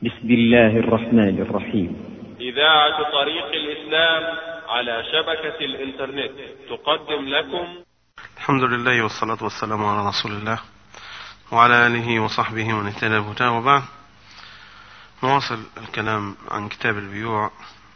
بسم الله الرحمن الرحيم إذاعة طريق الإسلام على شبكة الإنترنت تقدم لكم الحمد لله والصلاة والسلام على رسول الله وعلى آله وصحبه ومن اهتدى بهداه وبعد نواصل الكلام عن كتاب البيوع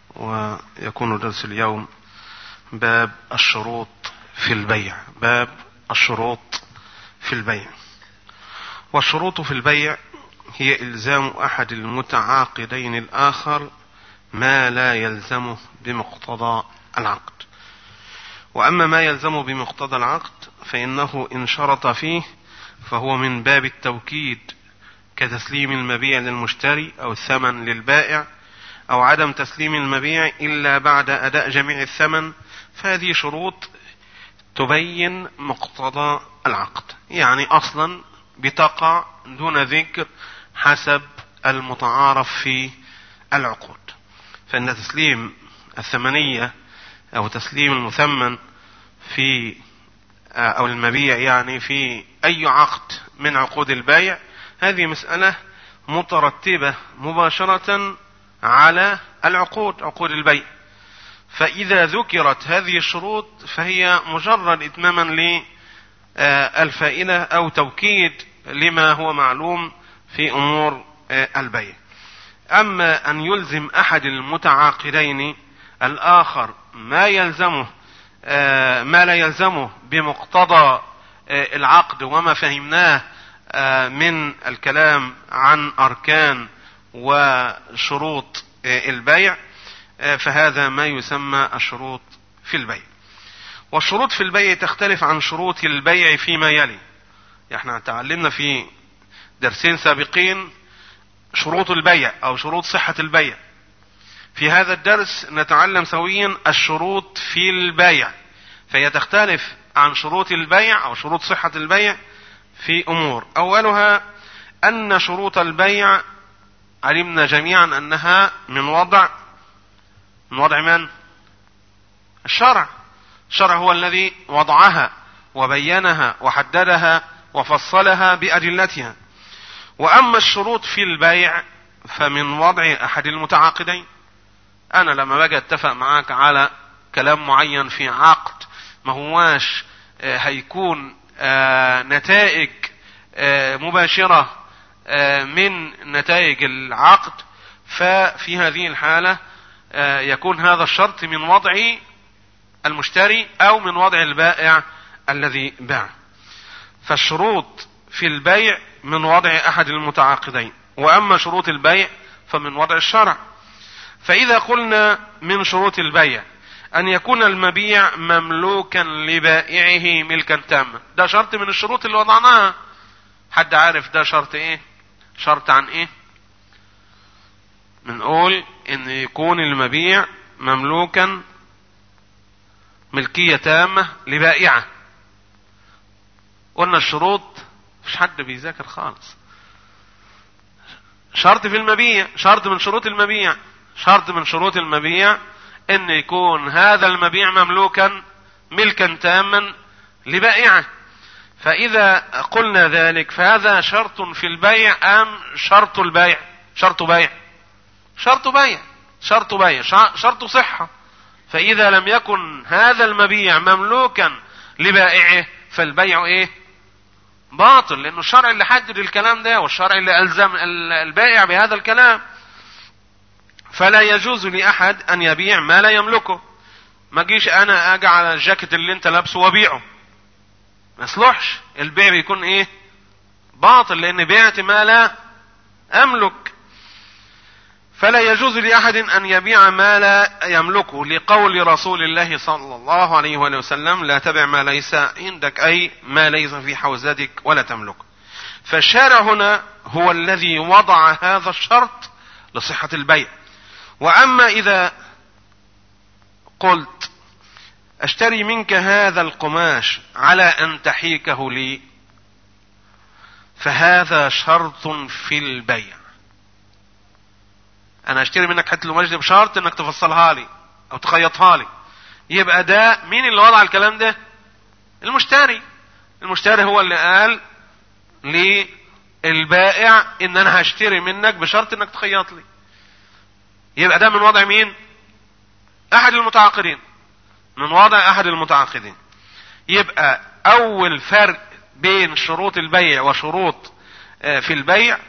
ويكون درس اليوم باب الشروط في البيع باب الشروط في البيع والشروط في البيع هي إلزام أحد المتعاقدين الآخر ما لا يلزمه بمقتضى العقد وأما ما يلزمه بمقتضى العقد فإنه إن شرط فيه فهو من باب التوكيد كتسليم المبيع للمشتري أو الثمن للبائع أو عدم تسليم المبيع إلا بعد أداء جميع الثمن فهذه شروط تبين مقتضى العقد يعني أصلا بتقع دون ذكر حسب المتعارف في العقود فإن تسليم الثمنية أو تسليم المثمن في أو المبيع يعني في أي عقد من عقود البيع هذه مسألة مترتبة مباشرة على العقود عقود البيع فإذا ذكرت هذه الشروط فهي مجرد إتماما للفائدة أو توكيد لما هو معلوم في أمور البيع أما أن يلزم أحد المتعاقدين الآخر ما يلزمه ما لا يلزمه بمقتضى العقد وما فهمناه من الكلام عن أركان وشروط البيع فهذا ما يسمى الشروط في البيع والشروط في البيع تختلف عن شروط البيع فيما يلي احنا تعلمنا في درسين سابقين شروط البيع او شروط صحة البيع في هذا الدرس نتعلم سويا الشروط في البيع فهي تختلف عن شروط البيع او شروط صحة البيع في امور اولها ان شروط البيع علمنا جميعا انها من وضع من وضع من الشرع الشرع هو الذي وضعها وبينها وحددها وفصلها بأدلتها وأما الشروط في البيع فمن وضع أحد المتعاقدين أنا لما باجي أتفق معاك على كلام معين في عقد ما هواش هيكون نتائج مباشرة من نتائج العقد ففي هذه الحالة يكون هذا الشرط من وضع المشتري أو من وضع البائع الذي باع فالشروط في البيع من وضع أحد المتعاقدين وأما شروط البيع فمن وضع الشرع فإذا قلنا من شروط البيع أن يكون المبيع مملوكا لبائعه ملكا تاما ده شرط من الشروط اللي وضعناها حد عارف ده شرط ايه شرط عن ايه بنقول ان يكون المبيع مملوكا ملكية تامة لبائعه قلنا الشروط مش حد بيذاكر خالص شرط في المبيع شرط من شروط المبيع شرط من شروط المبيع ان يكون هذا المبيع مملوكا ملكا تاما لبائعه فاذا قلنا ذلك فهذا شرط في البيع ام شرط البيع شرط بيع شرط بيع شرط بيع شرط صحة فاذا لم يكن هذا المبيع مملوكا لبائعه فالبيع ايه باطل لانه الشرع اللي حدد الكلام ده والشرع اللي الزم البائع بهذا الكلام فلا يجوز لاحد ان يبيع ما لا يملكه ما جيش انا اجي على الجاكيت اللي انت لابسه وابيعه ما يصلحش البيع بيكون ايه باطل لان بعت ما لا املك فلا يجوز لاحد ان يبيع ما لا يملكه لقول رسول الله صلى الله عليه وآله وسلم لا تبع ما ليس عندك اي ما ليس في حوزتك ولا تملكه فالشارع هنا هو الذي وضع هذا الشرط لصحة البيع واما اذا قلت اشتري منك هذا القماش على ان تحيكه لي فهذا شرط في البيع انا اشتري منك حته القماش دي بشرط انك تفصلها لي او تخيطها لي يبقى ده مين اللي وضع الكلام ده المشتري المشتري هو اللي قال البائع ان انا هشتري منك بشرط انك تخيط لي يبقى ده من وضع مين احد المتعاقدين من وضع احد المتعاقدين يبقى اول فرق بين شروط البيع وشروط آه، في البيع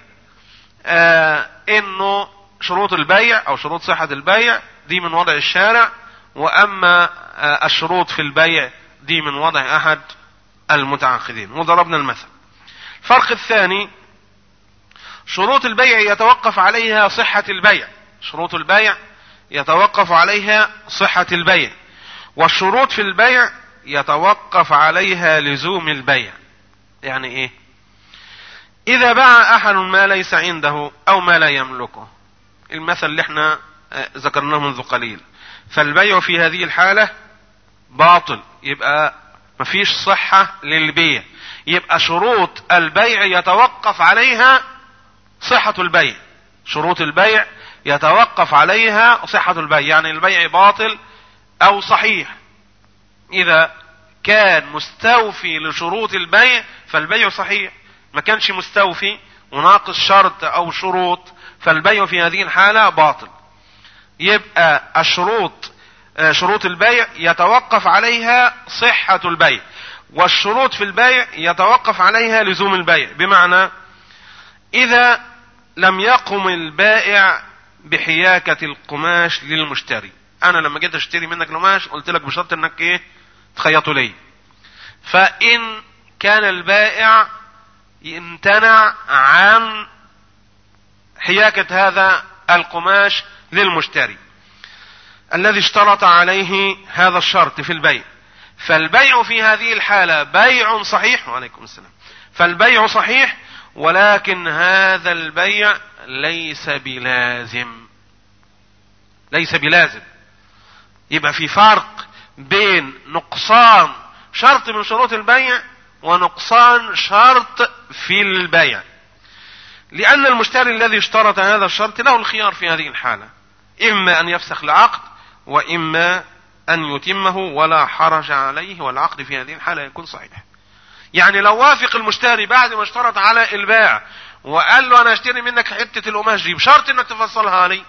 آه، انه شروط البيع او شروط صحة البيع دي من وضع الشارع واما آه، الشروط في البيع دي من وضع احد المتعاقدين وضربنا المثل الفرق الثاني شروط البيع يتوقف عليها صحة البيع شروط البيع يتوقف عليها صحة البيع والشروط في البيع يتوقف عليها لزوم البيع يعني ايه اذا باع احد ما ليس عنده او ما لا يملكه المثل اللي احنا آه، ذكرناه منذ قليل فالبيع في هذه الحالة باطل يبقى مفيش صحة للبيع يبقى شروط البيع يتوقف عليها صحة البيع شروط البيع يتوقف عليها صحة البيع يعني البيع باطل او صحيح اذا كان مستوفي لشروط البيع فالبيع صحيح ما كانش مستوفي وناقص شرط او شروط فالبيع في هذه الحالة باطل يبقى الشروط آه، شروط البيع يتوقف عليها صحة البيع والشروط في البيع يتوقف عليها لزوم البيع بمعنى اذا لم يقم البائع بحياكة القماش للمشتري انا لما جيت اشتري منك قماش قلت لك بشرط انك ايه تخيطه لي فان كان البائع يمتنع عن حياكة هذا القماش للمشتري الذي اشترط عليه هذا الشرط في البيع فالبيع في هذه الحالة بيع صحيح وعليكم السلام فالبيع صحيح ولكن هذا البيع ليس بلازم ليس بلازم يبقى في فرق بين نقصان شرط من شروط البيع ونقصان شرط في البيع لأن المشتري الذي اشترط هذا الشرط له الخيار في هذه الحالة إما أن يفسخ العقد وإما أن يتمه ولا حرج عليه والعقد في هذه الحالة يكون صحيح يعني لو وافق المشتري بعد ما اشترط على الباع وقال له أنا اشتري منك حتة القماش دي بشرط إنك تفصلها لي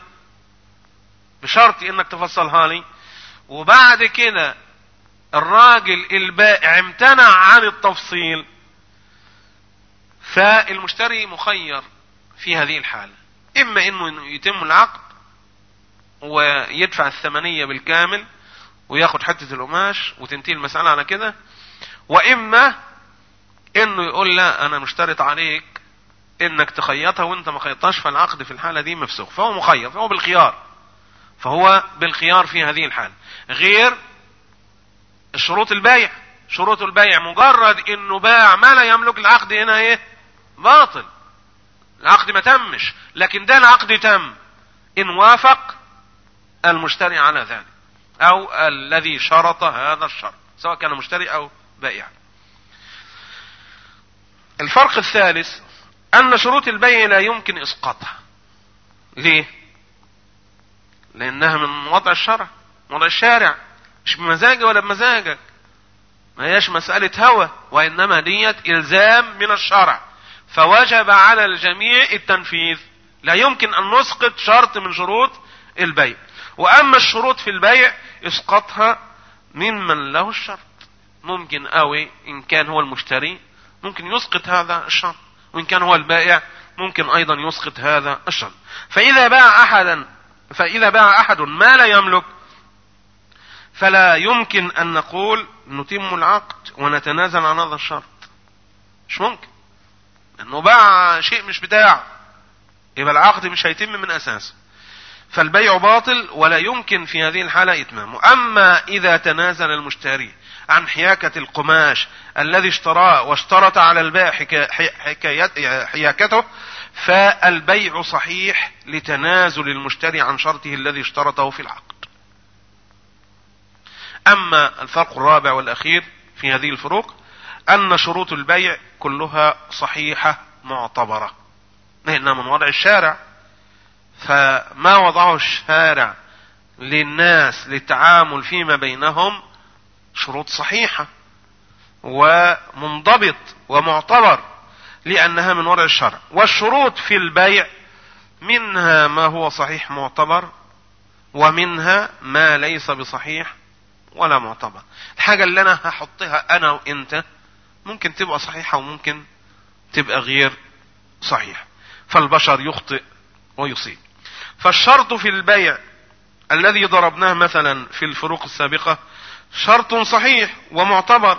بشرط إنك تفصلها لي وبعد كده الراجل البائع امتنع عن التفصيل فالمشتري مخير في هذه الحالة اما انه يتم العقد ويدفع الثمنية بالكامل وياخد حتة القماش وتنتهي المسألة على كده واما انه يقول لا انا مشترط عليك انك تخيطها وانت ما خيطهاش فالعقد في الحالة دي مفسوخ فهو مخير فهو بالخيار فهو بالخيار في هذه الحالة غير شروط البيع شروط البيع مجرد انه باع ما لا يملك العقد هنا ايه باطل العقد ما تمش لكن ده العقد تم ان وافق المشتري على ذلك او الذي شرط هذا الشرط سواء كان مشتري او بائع الفرق الثالث ان شروط البيع لا يمكن اسقاطها ليه لانها من وضع الشرع وضع الشارع مش بمزاجي ولا بمزاجك ما هيش مسألة هوى وإنما ديت إلزام من الشرع فوجب على الجميع التنفيذ لا يمكن أن نسقط شرط من شروط البيع وأما الشروط في البيع اسقطها ممن له الشرط ممكن أوي إن كان هو المشتري ممكن يسقط هذا الشرط وإن كان هو البائع ممكن أيضا يسقط هذا الشرط فإذا باع أحدا فإذا باع أحد ما لا يملك فلا يمكن أن نقول نتم العقد ونتنازل عن هذا الشرط مش ممكن انه باع شيء مش بتاعه يبقى العقد مش هيتم من اساسه فالبيع باطل ولا يمكن في هذه الحالة إتمامه أما إذا تنازل المشتري عن حياكة القماش الذي اشتراه واشترط على البائع حياكته فالبيع صحيح لتنازل المشتري عن شرطه الذي اشترطه في العقد أما الفرق الرابع والأخير في هذه الفروق أن شروط البيع كلها صحيحة معتبرة لأنها من وضع الشارع فما وضعه الشارع للناس للتعامل فيما بينهم شروط صحيحة ومنضبط ومعتبر لأنها من ورع الشرع والشروط في البيع منها ما هو صحيح معتبر ومنها ما ليس بصحيح ولا معتبر الحاجة اللي أنا هحطها أنا وإنت ممكن تبقى صحيحة وممكن تبقى غير صحيحة فالبشر يخطئ ويصيب فالشرط في البيع الذي ضربناه مثلا في الفروق السابقة شرط صحيح ومعتبر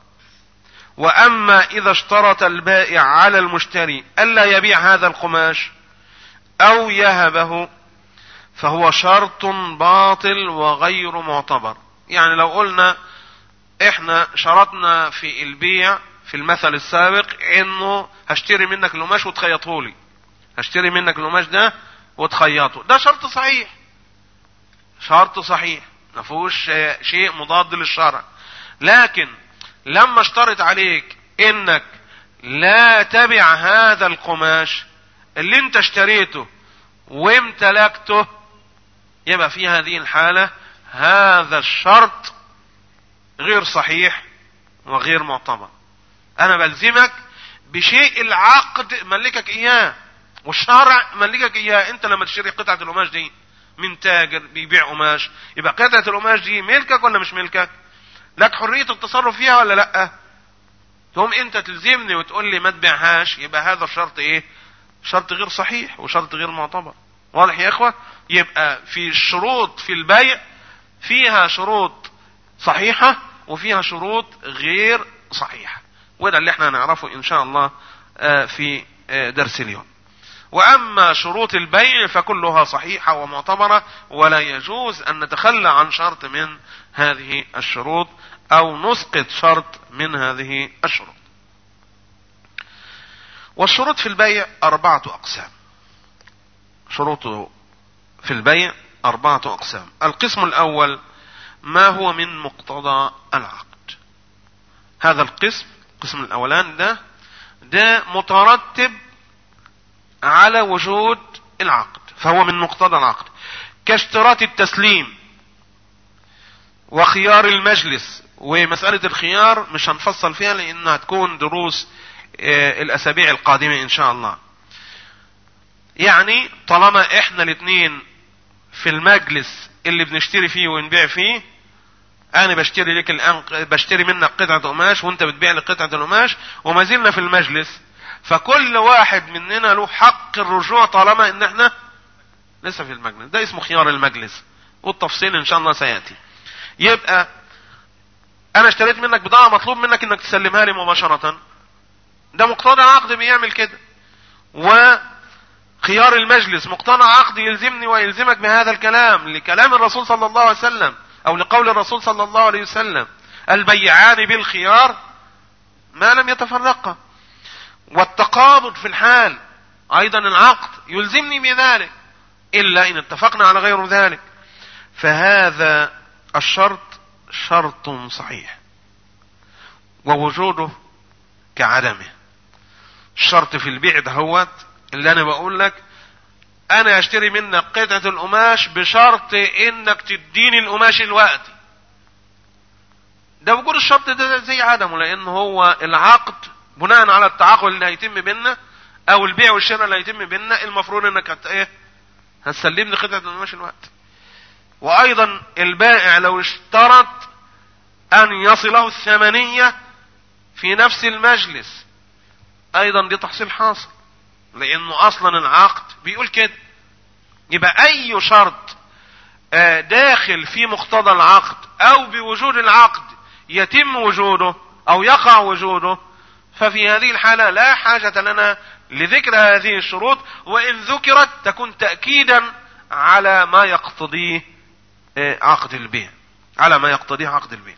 واما اذا اشترط البائع على المشتري الا يبيع هذا القماش او يهبه فهو شرط باطل وغير معتبر يعني لو قلنا احنا شرطنا في البيع في المثل السابق انه هشتري منك القماش وتخيطه لي هشتري منك القماش ده وتخيطه ده شرط صحيح شرط صحيح ما فيهوش شيء مضاد للشرع لكن لما اشترط عليك انك لا تبع هذا القماش اللي انت اشتريته وامتلكته يبقى في هذه الحالة هذا الشرط غير صحيح وغير معتبر انا بلزمك بشيء العقد ملكك اياه والشرع ملكك اياه انت لما تشتري قطعة القماش دي من تاجر بيبيع قماش يبقى قطعة القماش دي ملكك ولا مش ملكك لك حرية التصرف فيها ولا لا تقوم انت تلزمني وتقول لي ما تبيعهاش يبقى هذا الشرط ايه شرط غير صحيح وشرط غير معتبر واضح يا اخوة يبقى في الشروط في البيع فيها شروط صحيحة وفيها شروط غير صحيحة وده اللي احنا هنعرفه ان شاء الله في درس اليوم واما شروط البيع فكلها صحيحة ومعتبرة ولا يجوز ان نتخلى عن شرط من هذه الشروط او نسقط شرط من هذه الشروط والشروط في البيع اربعة اقسام شروط في البيع اربعة اقسام القسم الاول ما هو من مقتضى العقد هذا القسم القسم الاولان ده ده مترتب على وجود العقد فهو من مقتضى العقد كاشتراط التسليم وخيار المجلس ومسألة الخيار مش هنفصل فيها لانها تكون دروس الاسابيع القادمة ان شاء الله يعني طالما احنا الاثنين في المجلس اللي بنشتري فيه ونبيع فيه انا بشتري لك الان بشتري منك قطعة قماش وانت بتبيع لي قطعة القماش وما زلنا في المجلس فكل واحد مننا له حق الرجوع طالما ان احنا لسه في المجلس ده اسمه خيار المجلس والتفصيل ان شاء الله سيأتي يبقى انا اشتريت منك بضاعة مطلوب منك انك تسلمها لي مباشرة ده مقتضى عقد بيعمل كده وخيار المجلس مقتضى عقد يلزمني ويلزمك بهذا الكلام لكلام الرسول صلى الله عليه وسلم او لقول الرسول صلى الله عليه وسلم البيعان بالخيار ما لم يتفرقا والتقابض في الحال ايضا العقد يلزمني بذلك الا ان اتفقنا على غير ذلك فهذا الشرط شرط صحيح ووجوده كعدمه الشرط في البيع دهوت اللي انا بقول لك انا اشتري منك قطعة القماش بشرط انك تديني القماش الوقت ده وجود الشرط ده زي عدمه لان هو العقد بناء على التعاقد اللي هيتم بيننا او البيع والشراء اللي هيتم بيننا المفروض انك هت ايه هتسلمني قطعة القماش الوقت وايضا البائع لو اشترط ان يصله الثمنية في نفس المجلس ايضا دي تحصيل حاصل لانه اصلا العقد بيقول كده يبقى اي شرط داخل في مقتضى العقد او بوجود العقد يتم وجوده او يقع وجوده ففي هذه الحالة لا حاجة لنا لذكر هذه الشروط وان ذكرت تكون تأكيدا على ما يقتضيه عقد البيع على ما يقتضيه عقد البيع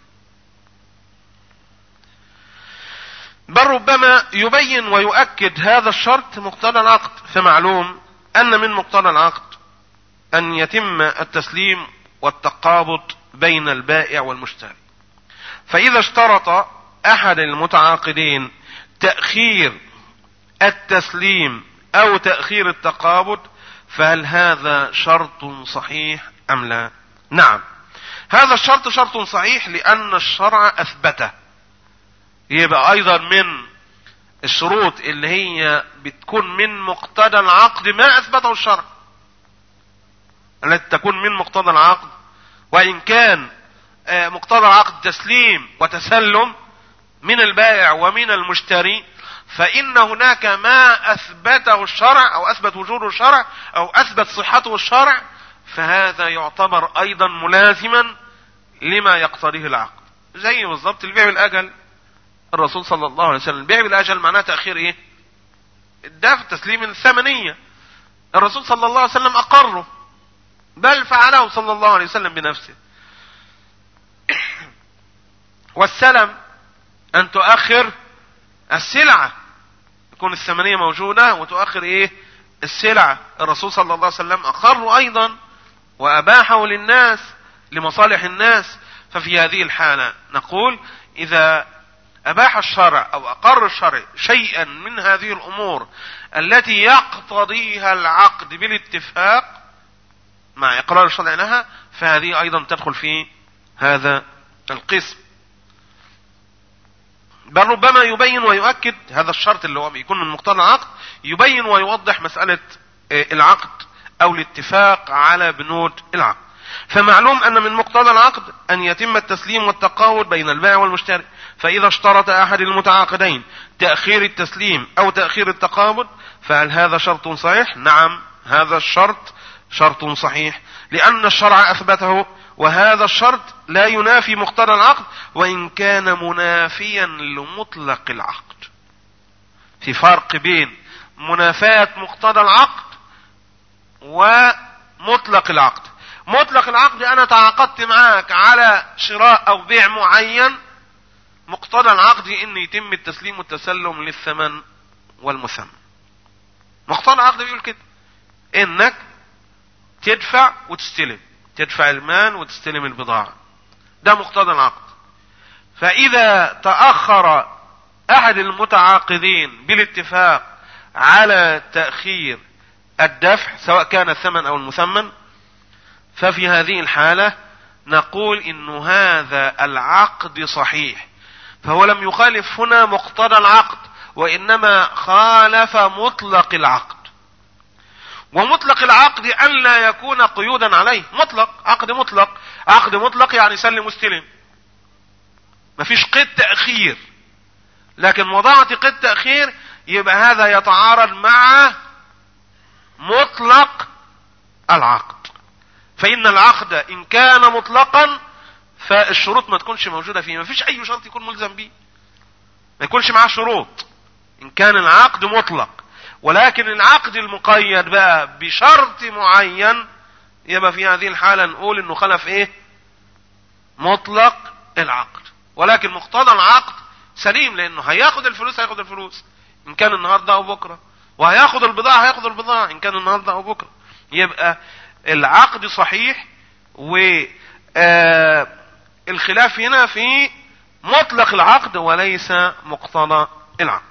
بل ربما يبين ويؤكد هذا الشرط مقتضى العقد فمعلوم ان من مقتضى العقد ان يتم التسليم والتقابض بين البائع والمشتري فاذا اشترط احد المتعاقدين تأخير التسليم او تأخير التقابض فهل هذا شرط صحيح ام لا نعم هذا الشرط شرط صحيح لان الشرع اثبته يبقى ايضا من الشروط اللي هي بتكون من مقتضى العقد ما اثبته الشرع التي تكون من مقتضى العقد وان كان آه، مقتضى العقد تسليم وتسلم من البائع ومن المشتري فإن هناك ما أثبته الشرع أو أثبت وجوده الشرع أو أثبت صحته الشرع فهذا يعتبر أيضا ملازما لما يقتضيه العقد زي بالضبط البيع بالأجل الرسول صلى الله عليه وسلم البيع بالأجل معناه تأخير إيه الدفع تسليم الثمنية الرسول صلى الله عليه وسلم أقره بل فعله صلى الله عليه وسلم بنفسه والسلم أن تؤخر السلعة يكون الثمنية موجودة وتؤخر إيه السلعة الرسول صلى الله عليه وسلم أقره أيضا وأباحه للناس لمصالح الناس ففي هذه الحالة نقول إذا أباح الشرع أو أقر الشرع شيئا من هذه الأمور التي يقتضيها العقد بالاتفاق مع إقرار الشرع لها فهذه أيضا تدخل في هذا القسم بل ربما يبين ويؤكد هذا الشرط اللي هو بيكون من مقتضى العقد يبين ويوضح مسألة آه، العقد أو الاتفاق على بنود العقد فمعلوم أن من مقتضى العقد أن يتم التسليم والتقاول بين البائع والمشتري فإذا اشترط أحد المتعاقدين تأخير التسليم أو تأخير التقابض فهل هذا شرط صحيح؟ نعم هذا الشرط شرط صحيح لأن الشرع أثبته وهذا الشرط لا ينافي مقتضى العقد وإن كان منافيا لمطلق العقد في فرق بين منافاة مقتضى العقد ومطلق العقد مطلق العقد انا تعاقدت معاك على شراء او بيع معين مقتضى العقد ان يتم التسليم والتسلم للثمن والمثمن مقتضى العقد بيقول كده انك تدفع وتستلم تدفع المال وتستلم البضاعة ده مقتضى العقد فاذا تأخر احد المتعاقدين بالاتفاق على تأخير الدفع سواء كان الثمن او المثمن ففي هذه الحالة نقول ان هذا العقد صحيح فهو لم يخالف هنا مقتضى العقد وانما خالف مطلق العقد ومطلق العقد ان لا يكون قيودا عليه مطلق عقد مطلق عقد مطلق يعني سلم واستلم مفيش قيد تأخير لكن وضعت قيد تأخير يبقى هذا يتعارض مع مطلق العقد فإن العقد إن كان مطلقا فالشروط ما تكونش موجودة فيه ما فيش أي شرط يكون ملزم به ما يكونش معاه شروط إن كان العقد مطلق ولكن العقد المقيد بقى بشرط معين يبقى في هذه الحالة نقول انه خلف ايه مطلق العقد ولكن مقتضى العقد سليم لانه هياخد الفلوس هياخد الفلوس ان كان النهارده او بكره وهياخد البضاعة هياخد البضاعة ان كان النهارده او بكره يبقى العقد صحيح والخلاف هنا في مطلق العقد وليس مقتضى العقد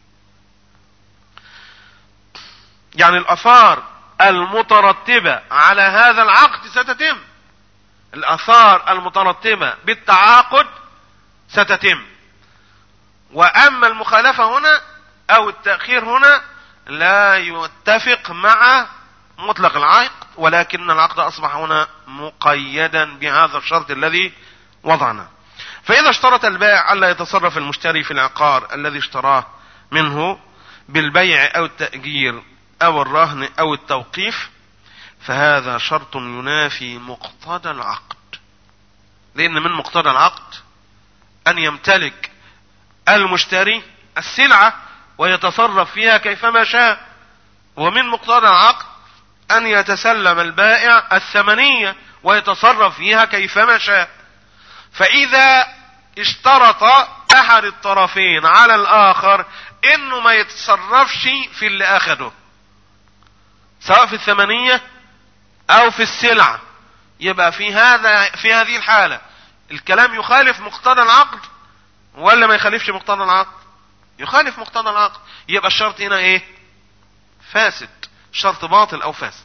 يعني الاثار المترتبة على هذا العقد ستتم الاثار المترتبة بالتعاقد ستتم واما المخالفة هنا او التأخير هنا لا يتفق مع مطلق العقد ولكن العقد اصبح هنا مقيدا بهذا الشرط الذي وضعنا فاذا اشترط البائع الا يتصرف المشتري في العقار الذي اشتراه منه بالبيع او التأجير او الرهن او التوقيف فهذا شرط ينافي مقتضى العقد لان من مقتضى العقد ان يمتلك المشتري السلعة ويتصرف فيها كيفما شاء ومن مقتضى العقد ان يتسلم البائع الثمنية ويتصرف فيها كيفما شاء فاذا اشترط احد الطرفين على الاخر انه ما يتصرفش في اللي اخده سواء في الثمنية او في السلعة يبقى في هذا في هذه الحالة الكلام يخالف مقتضى العقد ولا ما يخالفش مقتضى العقد يخالف مقتضى العقد يبقى الشرط هنا ايه فاسد شرط باطل او فاسد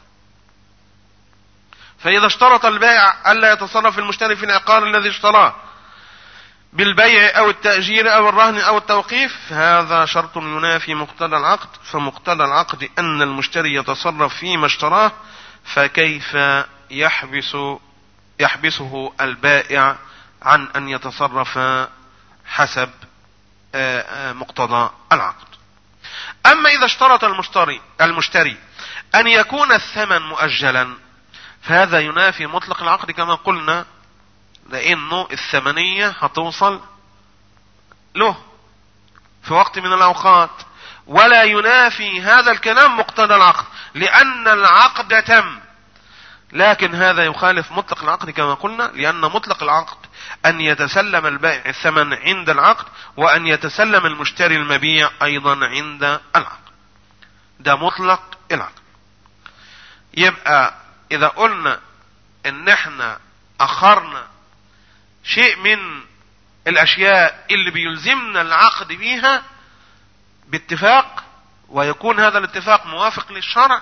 فاذا اشترط البائع الا يتصرف المشتري في العقار الذي اشتراه بالبيع او التأجير او الرهن او التوقيف هذا شرط ينافي مقتضى العقد فمقتضى العقد ان المشتري يتصرف فيما اشتراه فكيف يحبس يحبسه البائع عن ان يتصرف حسب آه، آه، مقتضى العقد اما اذا اشترط المشتري المشتري ان يكون الثمن مؤجلا فهذا ينافي مطلق العقد كما قلنا لانه الثمنية هتوصل له في وقت من الاوقات ولا ينافي هذا الكلام مقتضى العقد لان العقد تم لكن هذا يخالف مطلق العقد كما قلنا لان مطلق العقد ان يتسلم البائع الثمن عند العقد وان يتسلم المشتري المبيع ايضا عند العقد ده مطلق العقد يبقى اذا قلنا ان احنا اخرنا شيء من الاشياء اللي بيلزمنا العقد بيها باتفاق ويكون هذا الاتفاق موافق للشرع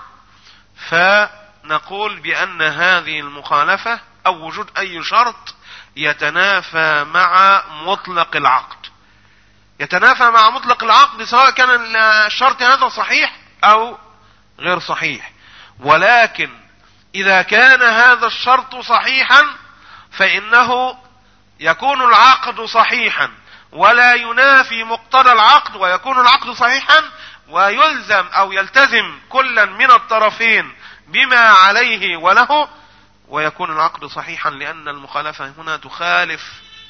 فنقول بان هذه المخالفة او وجود اي شرط يتنافى مع مطلق العقد يتنافى مع مطلق العقد سواء كان الشرط هذا صحيح او غير صحيح ولكن اذا كان هذا الشرط صحيحا فانه يكون العقد صحيحا ولا ينافي مقتضى العقد ويكون العقد صحيحا ويلزم او يلتزم كلا من الطرفين بما عليه وله ويكون العقد صحيحا لان المخالفة هنا تخالف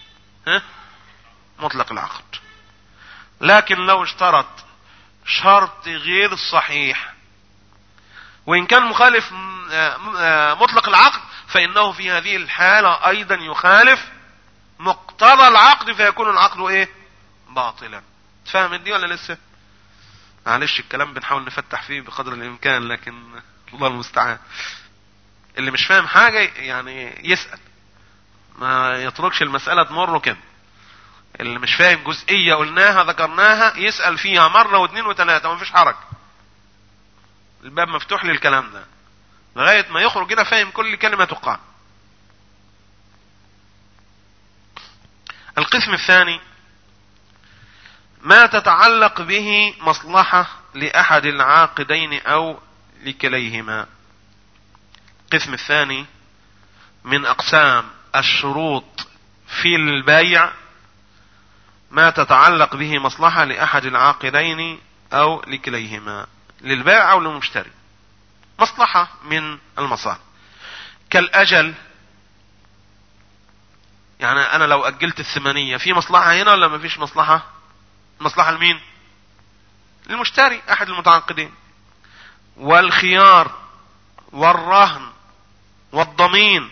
مطلق العقد لكن لو اشترط شرط غير صحيح وان كان مخالف مطلق العقد فانه في هذه الحالة ايضا يخالف مقتضى العقد فيكون العقد ايه باطلا فاهم دي ولا لسه معلش الكلام بنحاول نفتح فيه بقدر الامكان لكن الله المستعان اللي مش فاهم حاجة يعني يسأل ما يتركش المسألة تمر كده اللي مش فاهم جزئية قلناها ذكرناها يسأل فيها مرة واثنين وثلاثة ومفيش حرج الباب مفتوح للكلام ده لغاية ما يخرج كده فاهم كل كلمة تقال القسم الثاني ما تتعلق به مصلحة لأحد العاقدين أو لكليهما القسم الثاني من أقسام الشروط في البيع ما تتعلق به مصلحة لأحد العاقدين أو لكليهما للبائع أو للمشتري مصلحة من المصالح كالأجل يعني انا لو اجلت الثمانية في مصلحة هنا ولا ما فيش مصلحة مصلحة لمين للمشتري احد المتعاقدين والخيار والرهن والضمين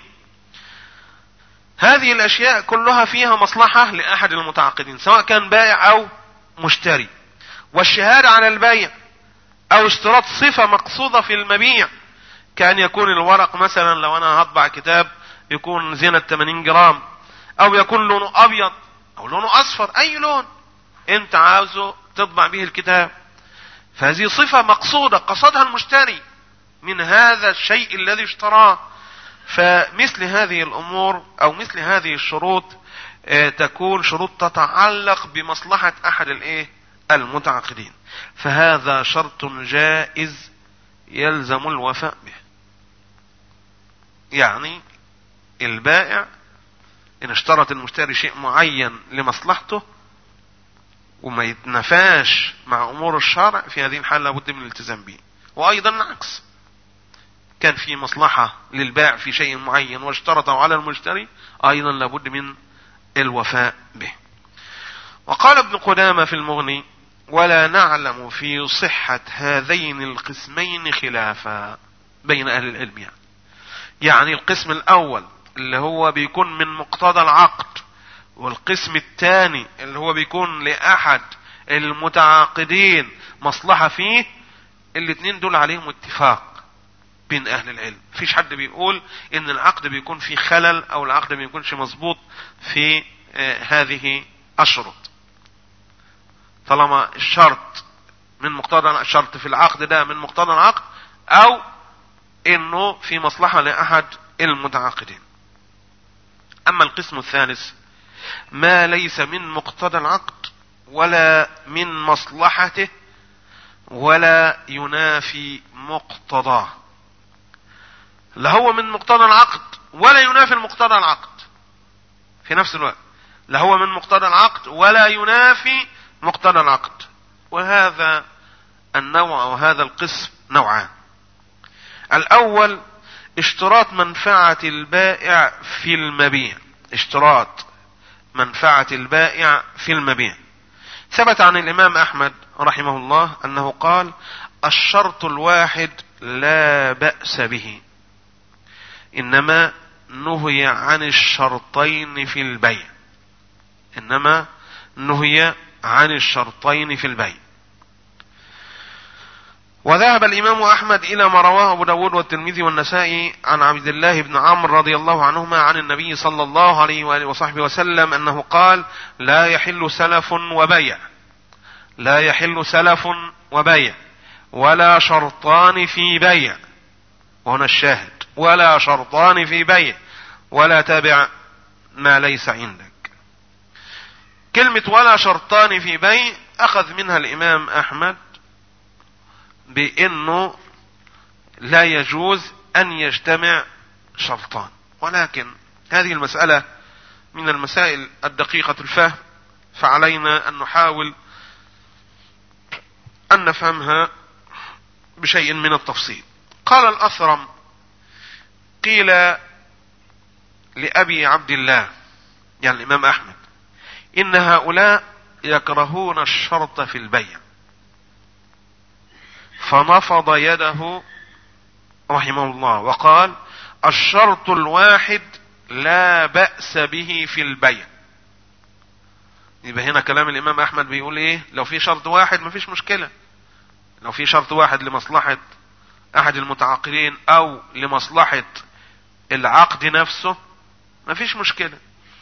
هذه الاشياء كلها فيها مصلحة لاحد المتعاقدين سواء كان بائع او مشتري والشهادة على البيع او اشتراط صفة مقصودة في المبيع كان يكون الورق مثلا لو انا هطبع كتاب يكون زينة 80 جرام او يكون لونه ابيض او لونه اصفر اي لون انت عاوزه تطبع به الكتاب فهذه صفة مقصودة قصدها المشتري من هذا الشيء الذي اشتراه فمثل هذه الامور او مثل هذه الشروط اه تكون شروط تتعلق بمصلحة احد الايه المتعاقدين فهذا شرط جائز يلزم الوفاء به يعني البائع ان اشترط المشتري شيء معين لمصلحته وما يتنفاش مع امور الشرع في هذه الحالة لابد من الالتزام به وايضا العكس كان في مصلحة للبائع في شيء معين واشترطه على المشتري ايضا لابد من الوفاء به وقال ابن قدامة في المغني ولا نعلم في صحة هذين القسمين خلافا بين اهل العلم يعني يعني القسم الاول اللي هو بيكون من مقتضى العقد والقسم الثاني اللي هو بيكون لأحد المتعاقدين مصلحة فيه الاثنين دول عليهم اتفاق بين اهل العلم فيش حد بيقول ان العقد بيكون فيه خلل او العقد ما بيكونش مظبوط في آه هذه الشروط طالما الشرط من مقتضى الشرط في العقد ده من مقتضى العقد او انه في مصلحة لاحد المتعاقدين اما القسم الثالث ما ليس من مقتضى العقد ولا من مصلحته ولا ينافي مقتضاه لا هو من مقتضى العقد ولا ينافي مقتضى العقد في نفس الوقت لا هو من مقتضى العقد ولا ينافي مقتضى العقد وهذا النوع وهذا القسم نوعان الاول اشتراط منفعة البائع في المبيع اشتراط منفعة البائع في المبيع ثبت عن الامام احمد رحمه الله انه قال الشرط الواحد لا بأس به انما نهي عن الشرطين في البيع انما نهي عن الشرطين في البيع وذهب الإمام أحمد إلى ما رواه أبو داود والترمذي والنسائي عن عبد الله بن عمرو رضي الله عنهما عن النبي صلى الله عليه وآله وصحبه وسلم أنه قال لا يحل سلف وبيع لا يحل سلف وبيع ولا شرطان في بيع وهنا الشاهد ولا شرطان في بيع ولا تبع ما ليس عندك كلمة ولا شرطان في بيع أخذ منها الإمام أحمد بأنه لا يجوز أن يجتمع شرطان ولكن هذه المسألة من المسائل الدقيقة الفهم فعلينا أن نحاول أن نفهمها بشيء من التفصيل قال الأثرم قيل لأبي عبد الله يعني الإمام أحمد إن هؤلاء يكرهون الشرط في البيع فنفض يده رحمه الله وقال الشرط الواحد لا بأس به في البيع يبقى هنا كلام الامام احمد بيقول ايه لو في شرط واحد مفيش مشكلة لو في شرط واحد لمصلحة احد المتعاقدين او لمصلحة العقد نفسه مفيش مشكلة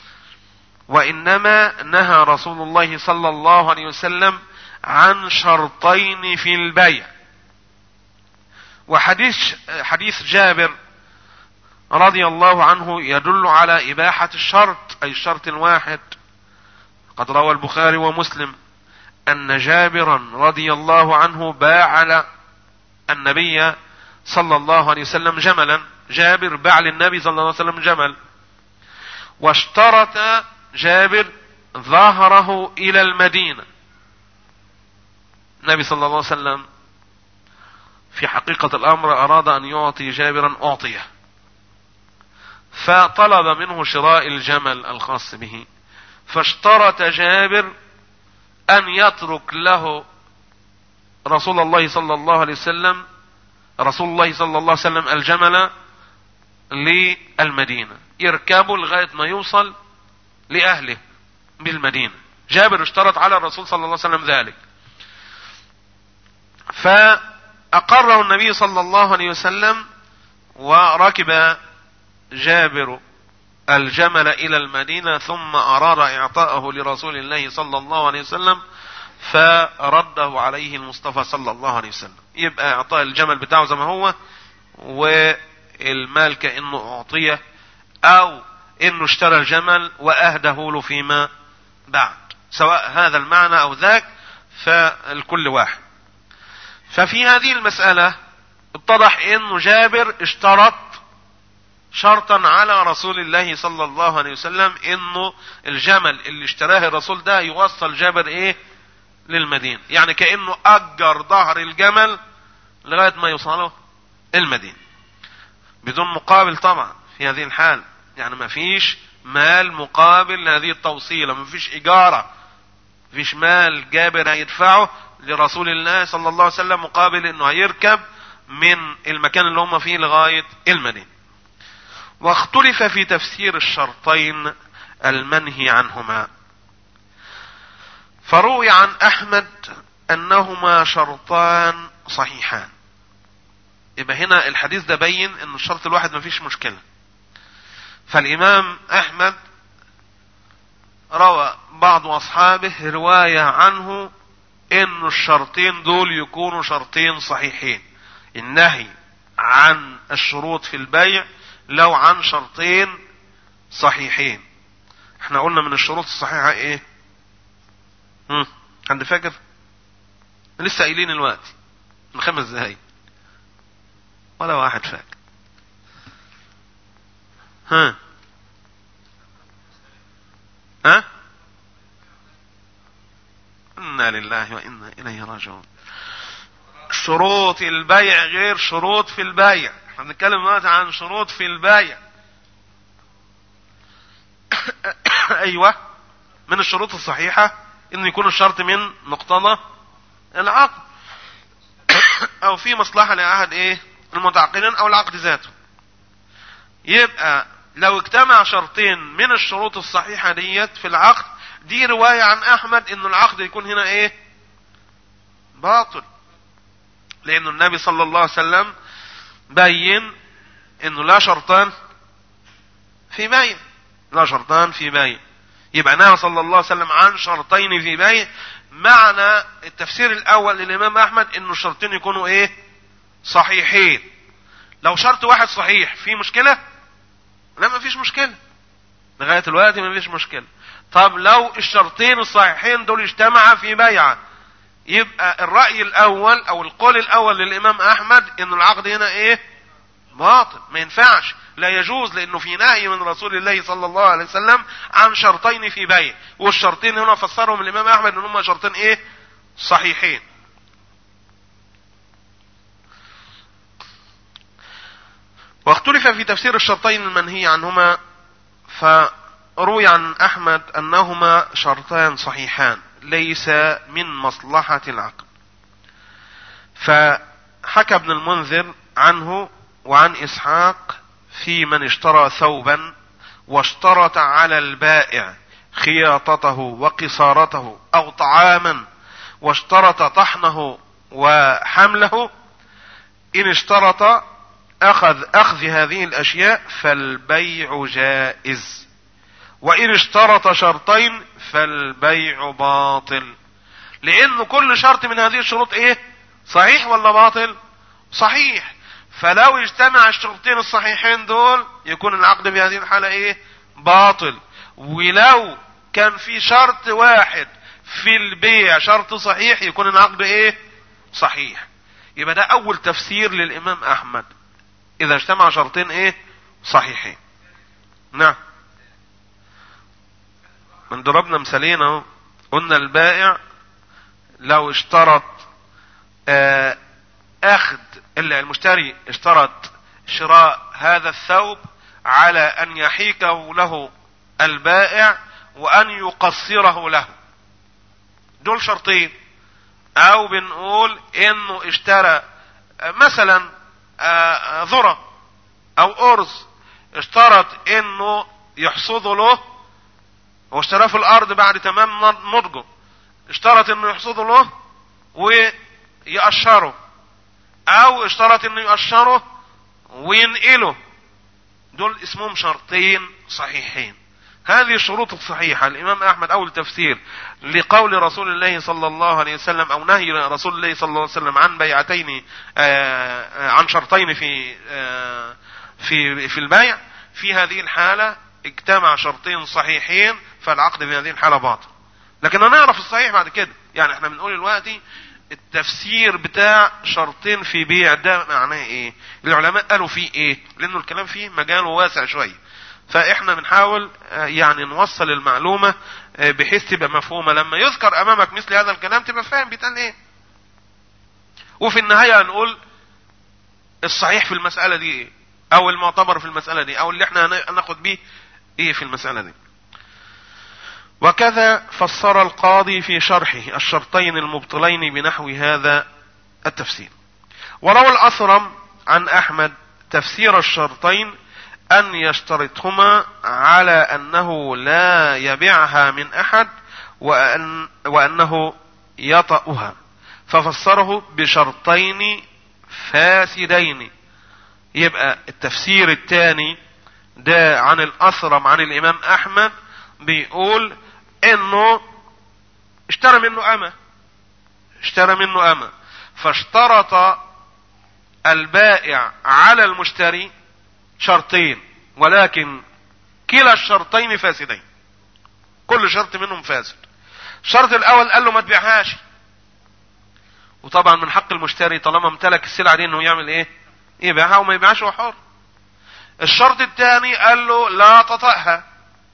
وانما نهى رسول الله صلى الله عليه وسلم عن شرطين في البيع وحديث حديث جابر رضي الله عنه يدل على إباحة الشرط أي الشرط الواحد قد روى البخاري ومسلم أن جابرا رضي الله عنه باع النبي صلى الله عليه وسلم جملا جابر باع للنبي صلى الله عليه وسلم جمل واشترط جابر ظهره إلى المدينة النبي صلى الله عليه وسلم في حقيقة الأمر أراد أن يعطي جابرا أعطيه فطلب منه شراء الجمل الخاص به فاشترط جابر أن يترك له رسول الله صلى الله عليه وسلم رسول الله صلى الله عليه وسلم الجمل للمدينة يركبوا لغاية ما يوصل لأهله بالمدينة جابر اشترط على الرسول صلى الله عليه وسلم ذلك ف أقره النبي صلى الله عليه وسلم وركب جابر الجمل إلى المدينة ثم أراد إعطاءه لرسول الله صلى الله عليه وسلم فرده عليه المصطفى صلى الله عليه وسلم يبقى إعطاء الجمل بتاعه زي ما هو والمال كأنه أعطيه أو إنه اشترى الجمل وأهده له فيما بعد سواء هذا المعنى أو ذاك فالكل واحد ففي هذه المسألة اتضح ان جابر اشترط شرطا على رسول الله صلى الله عليه وسلم انه الجمل اللي اشتراه الرسول ده يوصل جابر ايه للمدينة يعني كأنه اجر ظهر الجمل لغاية ما يوصله المدينة بدون مقابل طبعا في هذه الحال يعني ما فيش مال مقابل لهذه التوصيلة ما فيش اجارة فيش مال جابر هيدفعه لرسول الله صلى الله عليه وسلم مقابل انه هيركب من المكان اللي هم فيه لغاية المدينة واختلف في تفسير الشرطين المنهي عنهما فروي عن احمد انهما شرطان صحيحان يبقى هنا الحديث ده بين ان الشرط الواحد مفيش مشكلة فالامام احمد روى بعض اصحابه رواية عنه ان الشرطين دول يكونوا شرطين صحيحين النهي عن الشروط في البيع لو عن شرطين صحيحين احنا قلنا من الشروط الصحيحة ايه هم حد فاكر لسه قايلين الوقت من خمس دقايق ولا واحد فاكر ها ها انا لله وانا اليه راجعون شروط البيع غير شروط في البيع احنا بنتكلم دلوقتي عن شروط في البيع ايوه من الشروط الصحيحة انه يكون الشرط من مقتضى العقد او في مصلحة لاحد ايه المتعاقدين او العقد ذاته يبقى لو اجتمع شرطين من الشروط الصحيحة ديت في العقد دي رواية عن احمد انه العقد يكون هنا ايه باطل لانه النبي صلى الله عليه وسلم بين انه لا شرطان في بيع لا شرطان في بيع يبقى نهى صلى الله عليه وسلم عن شرطين في بيع معنى التفسير الاول للامام احمد انه الشرطين يكونوا ايه صحيحين لو شرط واحد صحيح في مشكلة لا ما فيش مشكلة لغاية الوقت ما فيش مشكلة طب لو الشرطين الصحيحين دول اجتمعا في بيعة يبقى الرأي الاول او القول الاول للامام احمد ان العقد هنا ايه باطل ما ينفعش لا يجوز لانه في نهي من رسول الله صلى الله عليه وسلم عن شرطين في بيع والشرطين هنا فسرهم الامام احمد ان هم شرطين ايه صحيحين واختلف في تفسير الشرطين المنهي عنهما فروي عن احمد انهما شرطان صحيحان ليس من مصلحة العقد فحكى ابن المنذر عنه وعن اسحاق في من اشترى ثوبا واشترط على البائع خياطته وقصارته او طعاما واشترط طحنه وحمله ان اشترط اخذ اخذ هذه الاشياء فالبيع جائز وان اشترط شرطين فالبيع باطل لان كل شرط من هذه الشروط ايه صحيح ولا باطل صحيح فلو اجتمع الشرطين الصحيحين دول يكون العقد في هذه الحالة ايه باطل ولو كان في شرط واحد في البيع شرط صحيح يكون العقد ايه صحيح يبقى ده اول تفسير للامام احمد اذا اجتمع شرطين ايه صحيحين نعم من ضربنا مثالين اهو قلنا البائع لو اشترط آه اخذ المشتري اشترط شراء هذا الثوب على ان يحيكه له البائع وان يقصره له دول شرطين او بنقول انه اشترى مثلا ذرة او ارز اشترط انه يحصد له هو اشتراه في الارض بعد تمام نضجه اشترط انه يحصد له ويقشره او اشترط انه يقشره وينقله دول اسمهم شرطين صحيحين هذه الشروط الصحيحة الامام احمد اول تفسير لقول رسول الله صلى الله عليه وسلم او نهي رسول الله صلى الله عليه وسلم عن بيعتين عن شرطين في في في البيع في هذه الحالة اجتمع شرطين صحيحين فالعقد في هذه الحالة باطل لكن هنعرف الصحيح بعد كده يعني احنا بنقول دلوقتي التفسير بتاع شرطين في بيع ده معناه ايه العلماء قالوا فيه ايه لانه الكلام فيه مجاله واسع شوية فاحنا بنحاول يعني نوصل المعلومة بحيث تبقى مفهومة لما يذكر امامك مثل هذا الكلام تبقى فاهم بيتقال ايه وفي النهاية هنقول الصحيح في المسألة دي ايه او المعتبر في المسألة دي او اللي احنا هناخد بيه ايه في المسألة دي وكذا فسر القاضي في شرحه الشرطين المبطلين بنحو هذا التفسير وروى الأثرم عن أحمد تفسير الشرطين أن يشترطهما على أنه لا يبيعها من أحد وأن وأنه يطأها ففسره بشرطين فاسدين يبقى التفسير الثاني ده عن الأثرم عن الإمام أحمد بيقول انه اشترى منه اما اشترى منه اما فاشترط البائع على المشتري شرطين ولكن كلا الشرطين فاسدين كل شرط منهم فاسد الشرط الاول قال له ما تبيعهاش وطبعا من حق المشتري طالما امتلك السلعه دي انه يعمل ايه يبيعها وما يبيعش هو حر الشرط الثاني قال له لا تطأها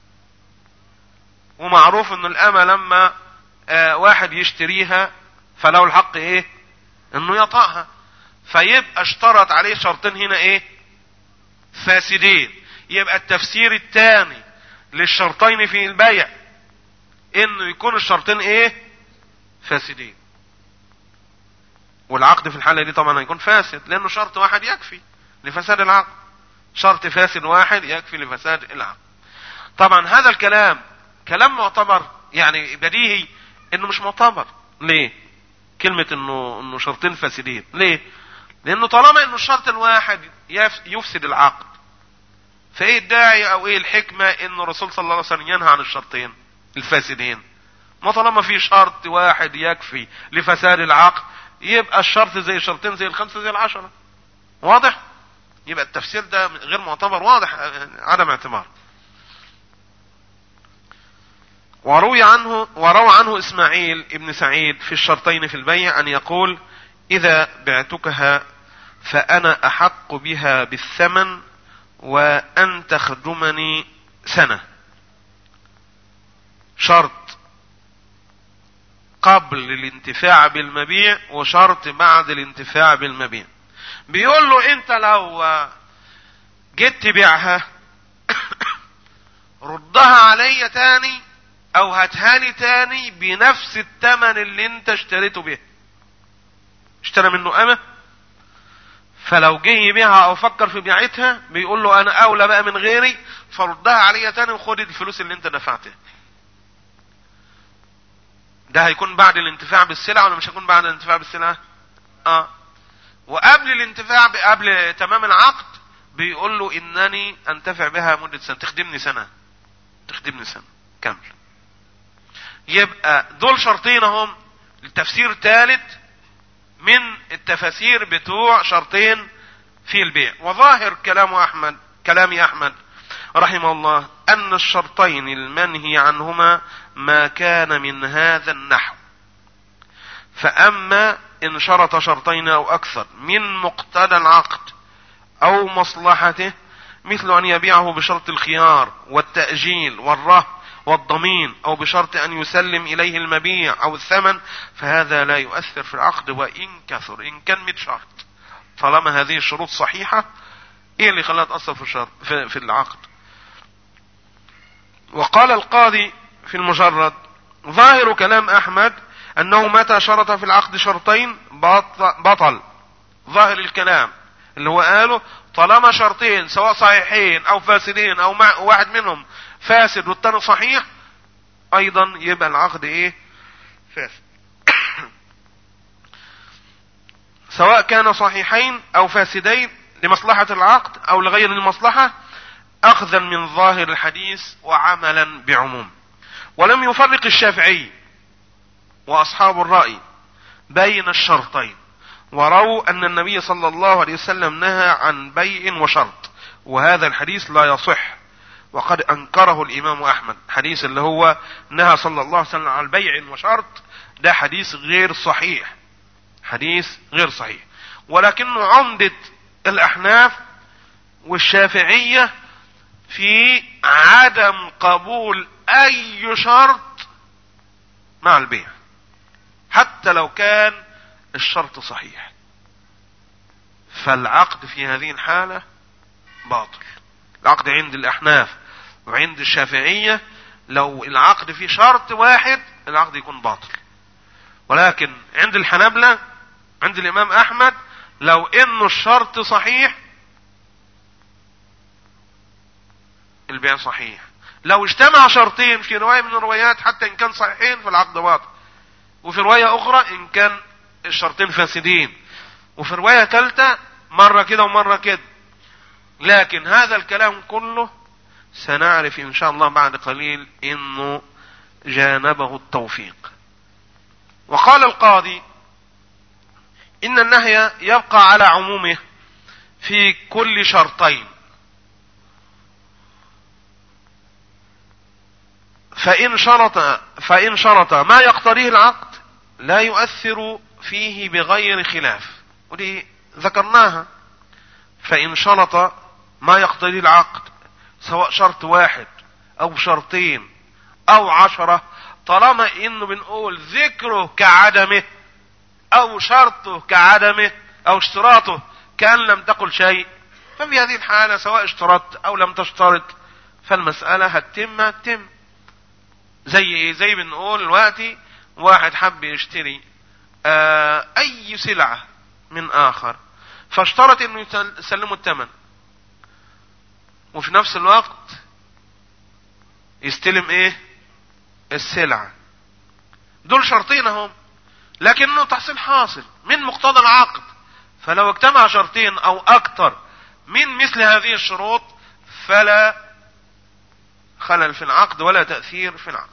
ومعروف ان الامة لما آه واحد يشتريها فله الحق ايه انه يطأها فيبقى اشترط عليه شرطين هنا ايه فاسدين يبقى التفسير الثاني للشرطين في البيع انه يكون الشرطين ايه فاسدين والعقد في الحالة دي طبعا هيكون فاسد لانه شرط واحد يكفي لفساد العقد شرط فاسد واحد يكفي لفساد العقد طبعا هذا الكلام كلام معتبر يعني بديهي انه مش معتبر ليه كلمة انه انه شرطين فاسدين ليه لانه طالما انه الشرط الواحد يفسد العقد فايه الداعي او ايه الحكمة انه الرسول صلى الله عليه وسلم ينهى عن الشرطين الفاسدين ما طالما في شرط واحد يكفي لفساد العقد يبقى الشرط زي الشرطين زي الخمسة زي العشرة واضح يبقى التفسير ده غير معتبر واضح عدم اعتبار وروي عنه وروى عنه اسماعيل ابن سعيد في الشرطين في البيع ان يقول اذا بعتكها فانا احق بها بالثمن وان تخدمني سنة شرط قبل الانتفاع بالمبيع وشرط بعد الانتفاع بالمبيع بيقول له انت لو جيت تبيعها ردها عليا تاني او هاتهالي تاني بنفس الثمن اللي انت اشتريته به اشترى منه امه فلو جه يبيعها او فكر في بيعتها بيقول له انا اولى بقى من غيري فردها عليا تاني وخد الفلوس اللي انت دفعتها ده هيكون بعد الانتفاع بالسلعة ولا مش هيكون بعد الانتفاع بالسلعة اه وقبل الانتفاع قبل تمام العقد بيقول له انني انتفع بها مدة سنة تخدمني سنة تخدمني سنة كامل يبقى دول شرطين هم التفسير ثالث من التفاسير بتوع شرطين في البيع وظاهر كلام احمد كلام احمد رحمه الله ان الشرطين المنهي عنهما ما كان من هذا النحو فاما ان شرط شرطين او اكثر من مقتضى العقد او مصلحته مثل ان يبيعه بشرط الخيار والتأجيل والرهن والضمين او بشرط ان يسلم اليه المبيع او الثمن فهذا لا يؤثر في العقد وان كثر ان كان 100 شرط طالما هذه الشروط صحيحة ايه اللي خلاها تأثر في الشرط في, في العقد وقال القاضي في المجرد ظاهر كلام احمد انه متى شرط في العقد شرطين بطل ظاهر الكلام اللي هو قاله طالما شرطين سواء صحيحين او فاسدين او مع واحد منهم فاسد والتاني صحيح ايضا يبقى العقد ايه فاسد سواء كان صحيحين او فاسدين لمصلحة العقد او لغير المصلحة اخذا من ظاهر الحديث وعملا بعموم ولم يفرق الشافعي واصحاب الرأي بين الشرطين وروا ان النبي صلى الله عليه وسلم نهى عن بيع وشرط وهذا الحديث لا يصح وقد انكره الامام احمد حديث اللي هو نهى صلى الله عليه وسلم عن بيع وشرط ده حديث غير صحيح حديث غير صحيح ولكنه عمدة الاحناف والشافعية في عدم قبول اي شرط مع البيع حتى لو كان الشرط صحيح فالعقد في هذه الحالة باطل العقد عند الاحناف وعند الشافعية لو العقد فيه شرط واحد العقد يكون باطل ولكن عند الحنابلة عند الامام احمد لو انه الشرط صحيح البيع صحيح لو اجتمع شرطين في رواية من الروايات حتى ان كان صحيحين فالعقد باطل وفي رواية اخرى ان كان الشرطين فاسدين وفي رواية ثالثة مرة كده ومرة كده لكن هذا الكلام كله سنعرف ان شاء الله بعد قليل انه جانبه التوفيق وقال القاضي ان النهي يبقى على عمومه في كل شرطين فإن شرط فإن شرط ما يقتضيه العقد لا يؤثر فيه بغير خلاف ودي ذكرناها فإن شرط ما يقتضيه العقد سواء شرط واحد أو شرطين أو عشرة طالما إنه بنقول ذكره كعدمه أو شرطه كعدمه أو اشتراطه كأن لم تقل شيء ففي هذه الحالة سواء اشترطت أو لم تشترط فالمسألة هتتم هتتم زي ايه زي بنقول دلوقتي واحد حب يشتري آه اي سلعة من اخر فاشترط انه يسلمه الثمن وفي نفس الوقت يستلم ايه السلعة دول شرطين اهم لكنه تحصيل حاصل من مقتضى العقد فلو اجتمع شرطين او اكتر من مثل هذه الشروط فلا خلل في العقد ولا تأثير في العقد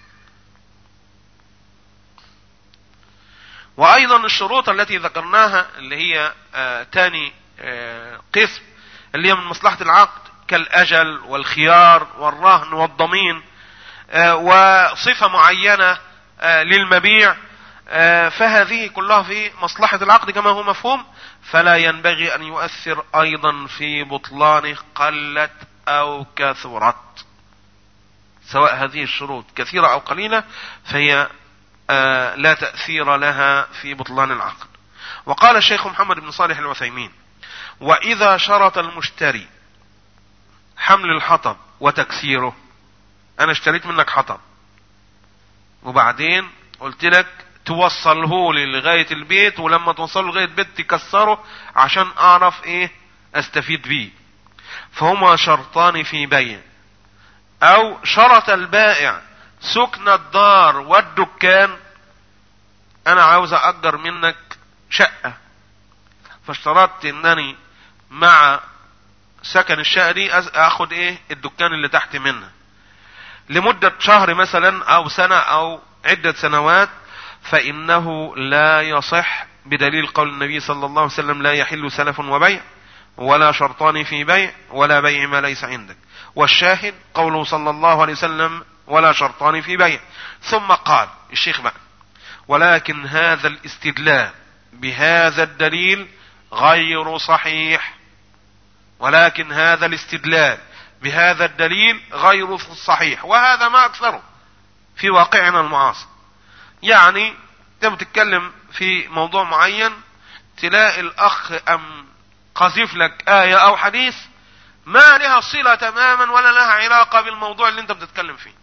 وايضا الشروط التي ذكرناها اللي هي آه تاني آه قسم اللي هي من مصلحة العقد كالاجل والخيار والرهن والضمين آه وصفة معينة آه للمبيع آه فهذه كلها في مصلحة العقد كما هو مفهوم فلا ينبغي ان يؤثر ايضا في بطلانه قلت او كثرت سواء هذه الشروط كثيرة او قليلة فهي آه لا تأثير لها في بطلان العقد وقال الشيخ محمد بن صالح الوثيمين وإذا شرط المشتري حمل الحطب وتكسيره أنا اشتريت منك حطب وبعدين قلت لك توصله لي لغاية البيت ولما توصله لغاية البيت تكسره عشان أعرف إيه أستفيد بيه فهما شرطان في بيع أو شرط البائع سكن الدار والدكان انا عاوز اجر منك شقة فاشترطت انني مع سكن الشقة دي اخد ايه الدكان اللي تحت منها لمدة شهر مثلا او سنة او عدة سنوات فانه لا يصح بدليل قول النبي صلى الله عليه وسلم لا يحل سلف وبيع ولا شرطان في بيع ولا بيع ما ليس عندك والشاهد قوله صلى الله عليه وسلم ولا شرطان في بيع ثم قال الشيخ بقى ولكن هذا الاستدلال بهذا الدليل غير صحيح ولكن هذا الاستدلال بهذا الدليل غير صحيح وهذا ما اكثره في واقعنا المعاصر يعني انت بتتكلم في موضوع معين تلاقي الاخ ام قذف لك آية او حديث ما لها صلة تماما ولا لها علاقة بالموضوع اللي انت بتتكلم فيه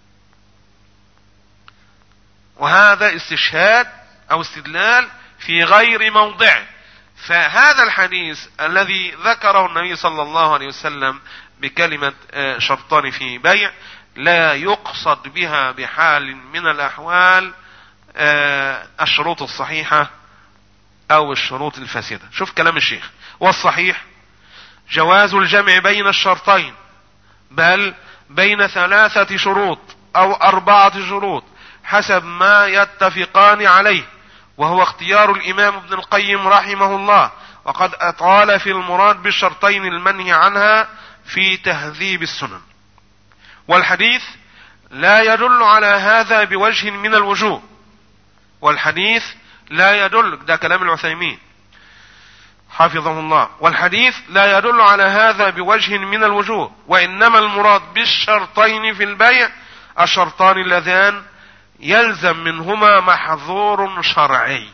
وهذا استشهاد او استدلال في غير موضعه فهذا الحديث الذي ذكره النبي صلى الله عليه وسلم بكلمة شرطان في بيع لا يقصد بها بحال من الاحوال الشروط الصحيحة او الشروط الفاسدة شوف كلام الشيخ والصحيح جواز الجمع بين الشرطين بل بين ثلاثة شروط او اربعة شروط حسب ما يتفقان عليه وهو اختيار الامام ابن القيم رحمه الله وقد اطال في المراد بالشرطين المنهي عنها في تهذيب السنن والحديث لا يدل على هذا بوجه من الوجوه والحديث لا يدل ده كلام العثيمين حفظه الله والحديث لا يدل على هذا بوجه من الوجوه وانما المراد بالشرطين في البيع الشرطان اللذان يلزم منهما محظور شرعي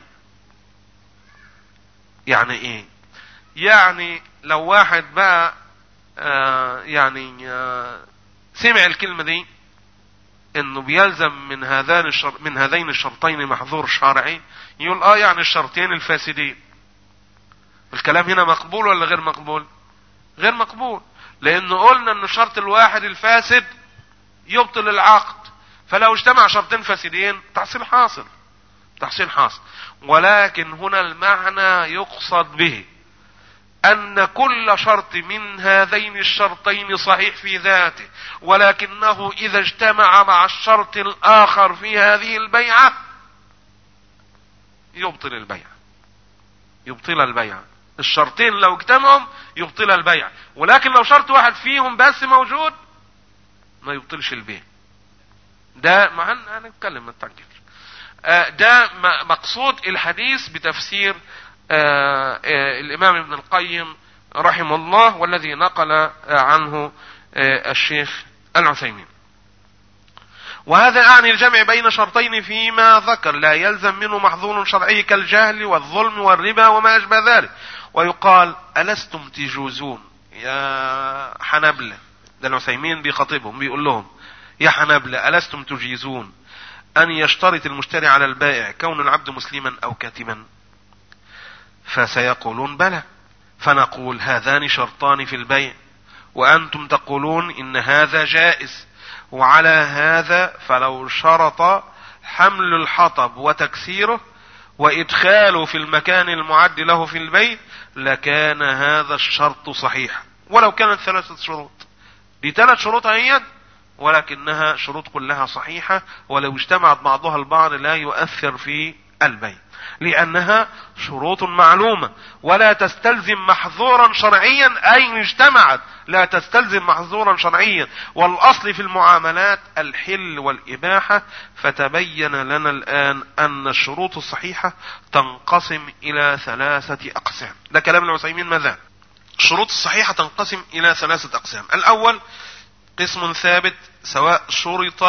يعني ايه يعني لو واحد بقى آه يعني آه سمع الكلمة دي انه بيلزم من هذان الشر من هذين الشرطين محظور شرعي يقول اه يعني الشرطين الفاسدين الكلام هنا مقبول ولا غير مقبول غير مقبول لانه قلنا ان الشرط الواحد الفاسد يبطل العقد فلو اجتمع شرطين فاسدين تحصيل حاصل تحصيل حاصل ولكن هنا المعنى يقصد به ان كل شرط من هذين الشرطين صحيح في ذاته ولكنه اذا اجتمع مع الشرط الاخر في هذه البيعة يبطل البيع يبطل البيع الشرطين لو اجتمعوا يبطل البيع ولكن لو شرط واحد فيهم بس موجود ما يبطلش البيع ده مع هنتكلم ما تتعجلش آه، ده مقصود الحديث بتفسير آه، آه، الامام ابن القيم رحمه الله والذي نقل عنه الشيخ العثيمين وهذا أعني الجمع بين شرطين فيما ذكر لا يلزم منه محظور شرعي كالجهل والظلم والربا وما أشبه ذلك ويقال ألستم تجوزون يا حنبلة ده العثيمين بيخاطبهم بيقول لهم يا حنبلة ألستم تجيزون أن يشترط المشتري على البائع كون العبد مسلما أو كاتما فسيقولون بلى فنقول هذان شرطان في البيع وأنتم تقولون إن هذا جائز وعلى هذا فلو شرط حمل الحطب وتكسيره وإدخاله في المكان المعد له في البيت لكان هذا الشرط صحيحا ولو كانت ثلاثة شروط دي ثلاث شروط هي ولكنها شروط كلها صحيحة ولو اجتمعت بعضها البعض لا يؤثر في البيت لأنها شروط معلومة ولا تستلزم محظورا شرعيا أي اجتمعت لا تستلزم محظورا شرعيا والأصل في المعاملات الحل والإباحة فتبين لنا الآن أن الشروط الصحيحة تنقسم إلى ثلاثة أقسام ده كلام العثيمين ماذا الشروط الصحيحة تنقسم إلى ثلاثة أقسام الأول قسم ثابت سواء شرط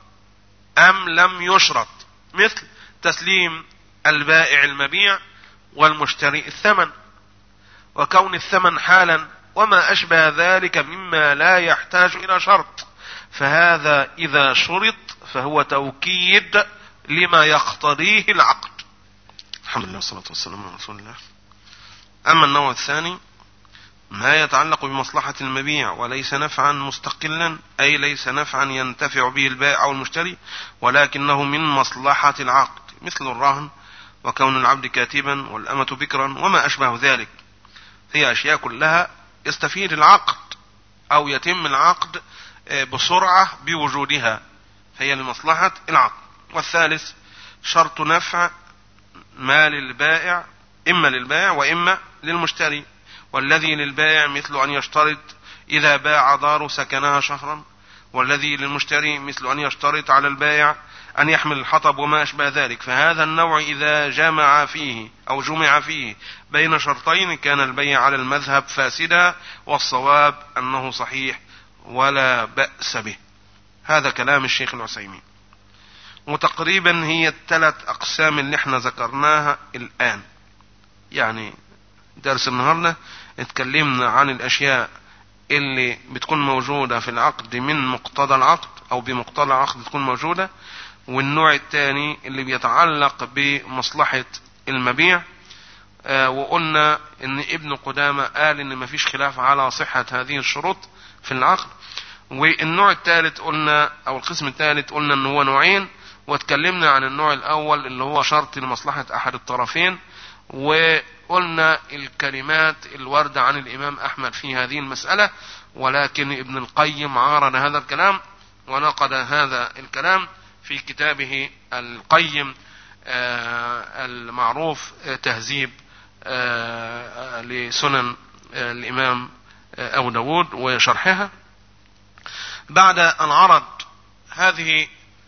أم لم يشرط مثل تسليم البائع المبيع والمشتري الثمن وكون الثمن حالا وما أشبه ذلك مما لا يحتاج إلى شرط فهذا إذا شرط فهو توكيد لما يقتضيه العقد الحمد لله والصلاة والسلام على رسول الله أما النوع الثاني ما يتعلق بمصلحة المبيع وليس نفعا مستقلا أي ليس نفعا ينتفع به البائع أو المشتري ولكنه من مصلحة العقد مثل الرهن وكون العبد كاتبا والأمة بكرا وما أشبه ذلك هي أشياء كلها يستفيد العقد أو يتم العقد آه، بسرعة بوجودها فهي لمصلحة العقد والثالث شرط نفع ما للبائع إما للبائع وإما للمشتري والذي للبائع مثل أن يشترط إذا باع دار سكنها شهرا والذي للمشتري مثل أن يشترط على البائع أن يحمل الحطب وما أشبه ذلك فهذا النوع إذا جمع فيه أو جمع فيه بين شرطين كان البيع على المذهب فاسدا والصواب أنه صحيح ولا بأس به هذا كلام الشيخ العسيمين وتقريبا هي الثلاث أقسام اللي احنا ذكرناها الآن يعني درس النهاردة اتكلمنا عن الأشياء اللي بتكون موجودة في العقد من مقتضى العقد أو بمقتضى العقد تكون موجودة والنوع الثاني اللي بيتعلق بمصلحة المبيع آه وقلنا ان ابن قدامة قال ان مفيش خلاف على صحة هذه الشروط في العقد والنوع الثالث قلنا او القسم الثالث قلنا ان هو نوعين واتكلمنا عن النوع الاول اللي هو شرط لمصلحة احد الطرفين وقلنا الكلمات الواردة عن الامام احمد في هذه المسألة ولكن ابن القيم عارض هذا الكلام ونقد هذا الكلام في كتابه القيم آه، المعروف آه، تهذيب آه، لسنن الإمام أبو داود وشرحها بعد أن عرض هذه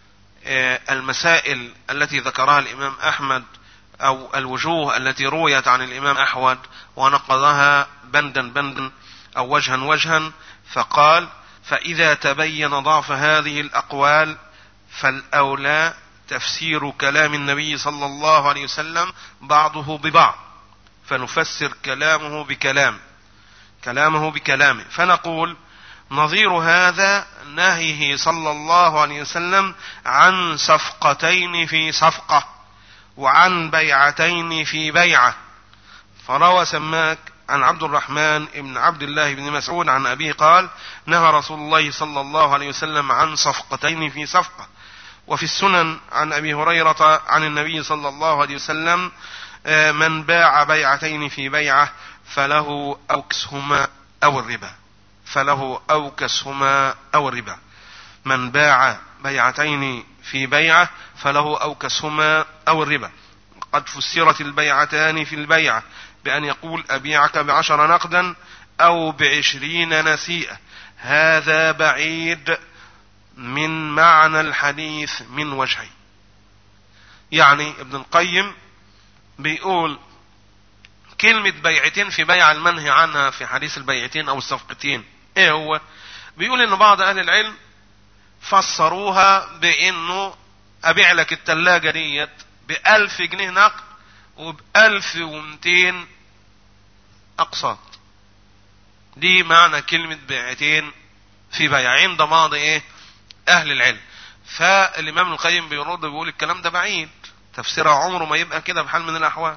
المسائل التي ذكرها الإمام أحمد أو الوجوه التي رويت عن الإمام أحمد ونقضها بندا بندا أو وجها وجها فقال فإذا تبين ضعف هذه الأقوال فالأولى تفسير كلام النبي صلى الله عليه وسلم بعضه ببعض فنفسر كلامه بكلام كلامه بكلامه فنقول نظير هذا نهيه صلى الله عليه وسلم عن صفقتين في صفقة وعن بيعتين في بيعة فروى سماك عن عبد الرحمن بن عبد الله بن مسعود عن أبيه قال نهى رسول الله صلى الله عليه وسلم عن صفقتين في صفقة وفي السنن عن أبي هريرة عن النبي صلى الله عليه وسلم آه، من باع بيعتين في بيعة فله أوكسهما أو الربا فله أوكسهما أو الربا من باع بيعتين في بيعة فله أوكسهما أو الربا قد فسرت البيعتان في البيعة بأن يقول أبيعك بعشر نقدا أو بعشرين نسيئة هذا بعيد من معنى الحديث من وجهين يعني ابن القيم بيقول كلمة بيعتين في بيع المنهي عنها في حديث البيعتين او الصفقتين ايه هو بيقول ان بعض اهل العلم فسروها بانه ابيع لك التلاجة ديت بألف جنيه نقد وبألف ومتين اقساط دي معنى كلمة بيعتين في بيع عند بعض ايه اهل العلم فالامام القيم بيرد بيقول الكلام ده بعيد تفسيرها عمره ما يبقى كده بحال من الاحوال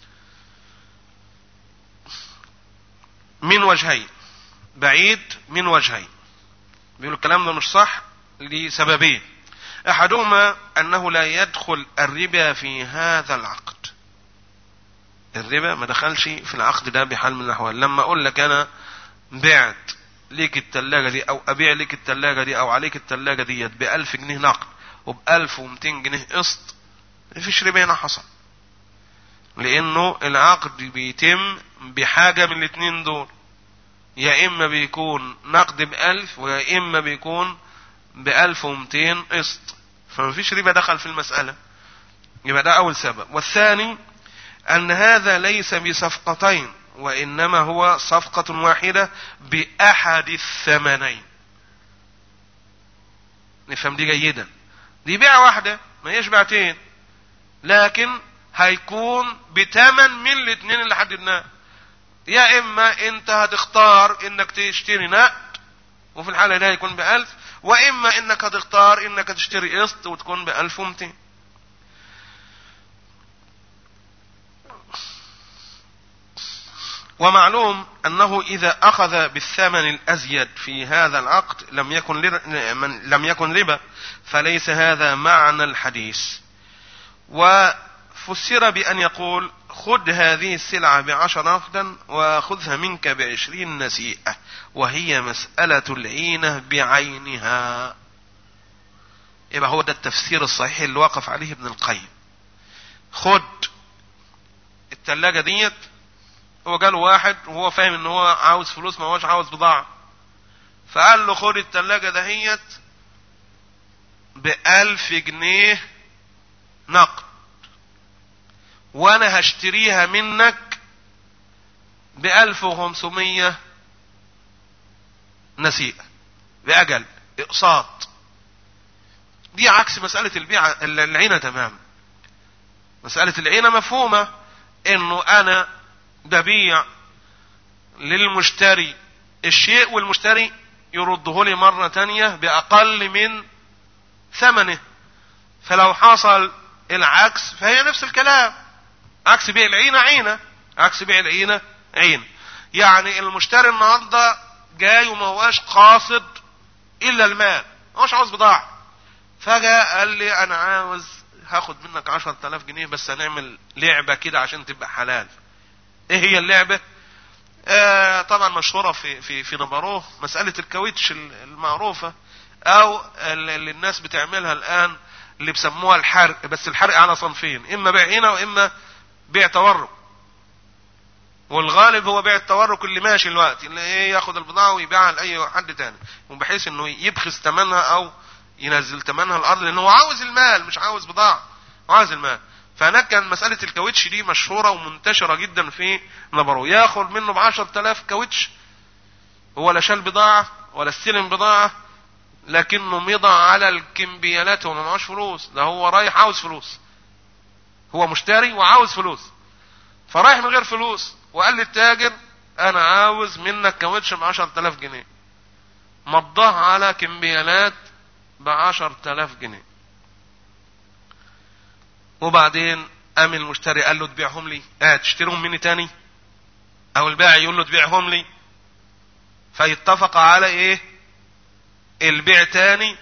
من وجهين بعيد من وجهين بيقول الكلام ده مش صح لسببين احدهما انه لا يدخل الربا في هذا العقد الربا ما دخلش في العقد ده بحال من الاحوال لما اقول لك انا بعت ليك التلاجة دي او ابيع ليك التلاجة دي او عليك التلاجة ديت بألف جنيه نقد وبألف ومتين جنيه قسط مفيش ربا هنا حصل لانه العقد بيتم بحاجة من الاتنين دول يا اما بيكون نقد بألف ويا اما بيكون بألف ومتين قسط فمفيش ربا دخل في المسألة يبقى ده اول سبب والثاني ان هذا ليس بصفقتين وانما هو صفقة واحدة باحد الثمنين نفهم دي جيدا دي بيعة واحدة ما هيش بيعتين لكن هيكون بتمن من الاثنين اللي حددناه يا اما انت هتختار انك تشتري نقد وفي الحالة دي هيكون بألف واما انك هتختار انك تشتري قسط وتكون بألف ومتين ومعلوم انه اذا اخذ بالثمن الازيد في هذا العقد لم يكن لم يكن ربا فليس هذا معنى الحديث وفسر بان يقول خذ هذه السلعة بعشر نقدا وخذها منك بعشرين نسيئة وهي مسألة العينة بعينها يبقى هو ده التفسير الصحيح اللي وقف عليه ابن القيم خد التلاجة ديت هو جاله واحد وهو فاهم ان هو عاوز فلوس ما هوش عاوز بضاعة فقال له خد التلاجة دهيت بألف جنيه نقد وانا هشتريها منك بألف وخمسمية نسيئة بأجل إقساط دي عكس مسألة البيع العينة تماما مسألة العينة مفهومة انه انا ببيع للمشتري الشيء والمشتري يرده لي مرة تانية بأقل من ثمنه فلو حصل العكس فهي نفس الكلام عكس بيع العينة عينة عكس بيع العينة عين يعني المشتري النهاردة جاي وما هواش قاصد إلا المال ما هوش عاوز بضاعة فجأة قال لي أنا عاوز هاخد منك عشر تلاف جنيه بس هنعمل لعبة كده عشان تبقى حلال ايه هي اللعبة آه طبعا مشهورة في في في نبروه مسألة الكاوتش المعروفة او اللي الناس بتعملها الان اللي بسموها الحرق بس الحرق على صنفين اما بيع هنا واما بيع تورق والغالب هو بيع التورق اللي ماشي الوقت اللي ايه ياخد البضاعة ويبيعها لأي حد تاني وبحيث انه يبخس ثمنها او ينزل ثمنها الارض لانه هو عاوز المال مش عاوز بضاعة عاوز المال فهناك كان مسألة الكاوتش دي مشهورة ومنتشرة جدا في نبرو ياخد منه بعشر تلاف كاوتش هو لا شال بضاعة ولا استلم بضاعة لكنه مضى على الكمبيالات وما معهوش فلوس ده هو رايح عاوز فلوس هو مشتري وعاوز فلوس فرايح من غير فلوس وقال للتاجر انا عاوز منك كاوتش بعشر تلاف جنيه مضاه على كمبيالات بعشر تلاف جنيه وبعدين قام المشتري قال له تبيعهم لي اه تشتريهم مني تاني او البائع يقول له تبيعهم لي فيتفق على ايه البيع تاني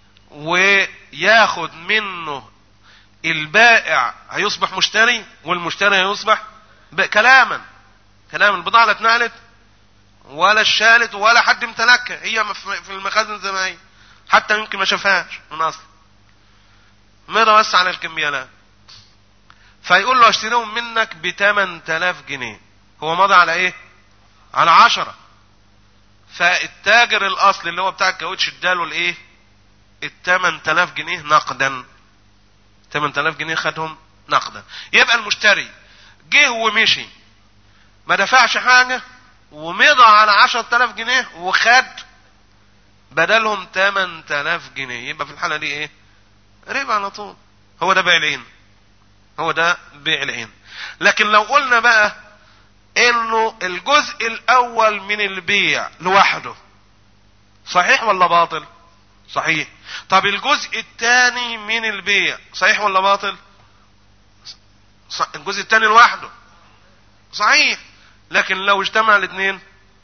وياخد منه البائع هيصبح مشتري والمشتري هيصبح كلاما كلام البضاعة لا اتنقلت ولا اشالت ولا حد امتلكها هي في المخازن زي ما هي حتى يمكن ما شافهاش من اصل مضى بس على الكميالات فيقول له اشتريهم منك ب 8000 جنيه هو مضى على ايه على عشرة فالتاجر الاصلي اللي هو بتاع الكاوتش اداله الايه التمن تلاف جنيه نقدا تمن تلاف جنيه خدهم نقدا يبقى المشتري جه ومشي ما دفعش حاجة ومضى على عشر تلاف جنيه وخد بدلهم تمن تلاف جنيه يبقى في الحالة دي ايه ربا على طول هو ده بيع العين هو ده بيع العين لكن لو قلنا بقى انه الجزء الاول من البيع لوحده صحيح ولا باطل صحيح طب الجزء الثاني من البيع صحيح ولا باطل الجزء الثاني لوحده صحيح لكن لو اجتمع الاثنين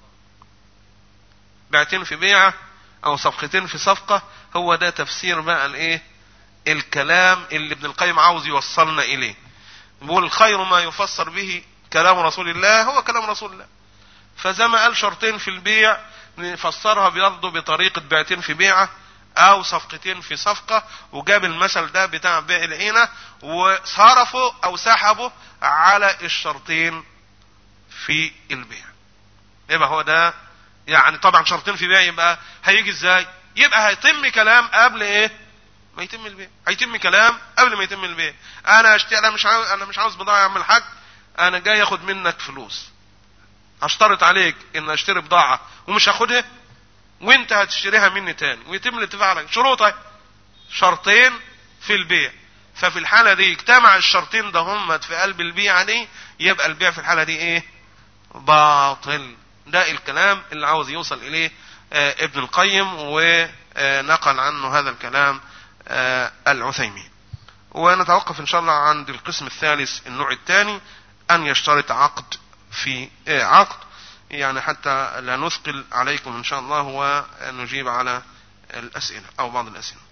بيعتين في بيعة او صفقتين في صفقة هو ده تفسير بقى الايه الكلام اللي ابن القيم عاوز يوصلنا اليه بيقول الخير ما يفسر به كلام رسول الله هو كلام رسول الله فزي ما قال شرطين في البيع نفسرها برضه بطريقة بيعتين في بيعة او صفقتين في صفقة وجاب المثل ده بتاع بيع العينة وصرفوا او سحبوا على الشرطين في البيع يبقى هو ده يعني طبعا شرطين في بيع يبقى هيجي ازاي يبقى هيتم كلام قبل ايه ما يتم البيع هيتم كلام قبل ما يتم البيع انا اشتري انا مش عاوز انا مش عاوز بضاعه يا عم الحاج انا جاي اخد منك فلوس هشترط عليك ان اشتري بضاعه ومش هاخدها وانت هتشتريها مني تاني ويتم الاتفاق على شروطها شرطين في البيع ففي الحالة دي اجتمع الشرطين ده هم في قلب البيعة دي يبقى البيع في الحالة دي ايه باطل ده الكلام اللي عاوز يوصل اليه آه ابن القيم ونقل عنه هذا الكلام آه العثيمين ونتوقف ان شاء الله عند القسم الثالث النوع الثاني ان يشترط عقد في آه عقد يعني حتى لا نثقل عليكم ان شاء الله ونجيب على الاسئله او بعض الاسئله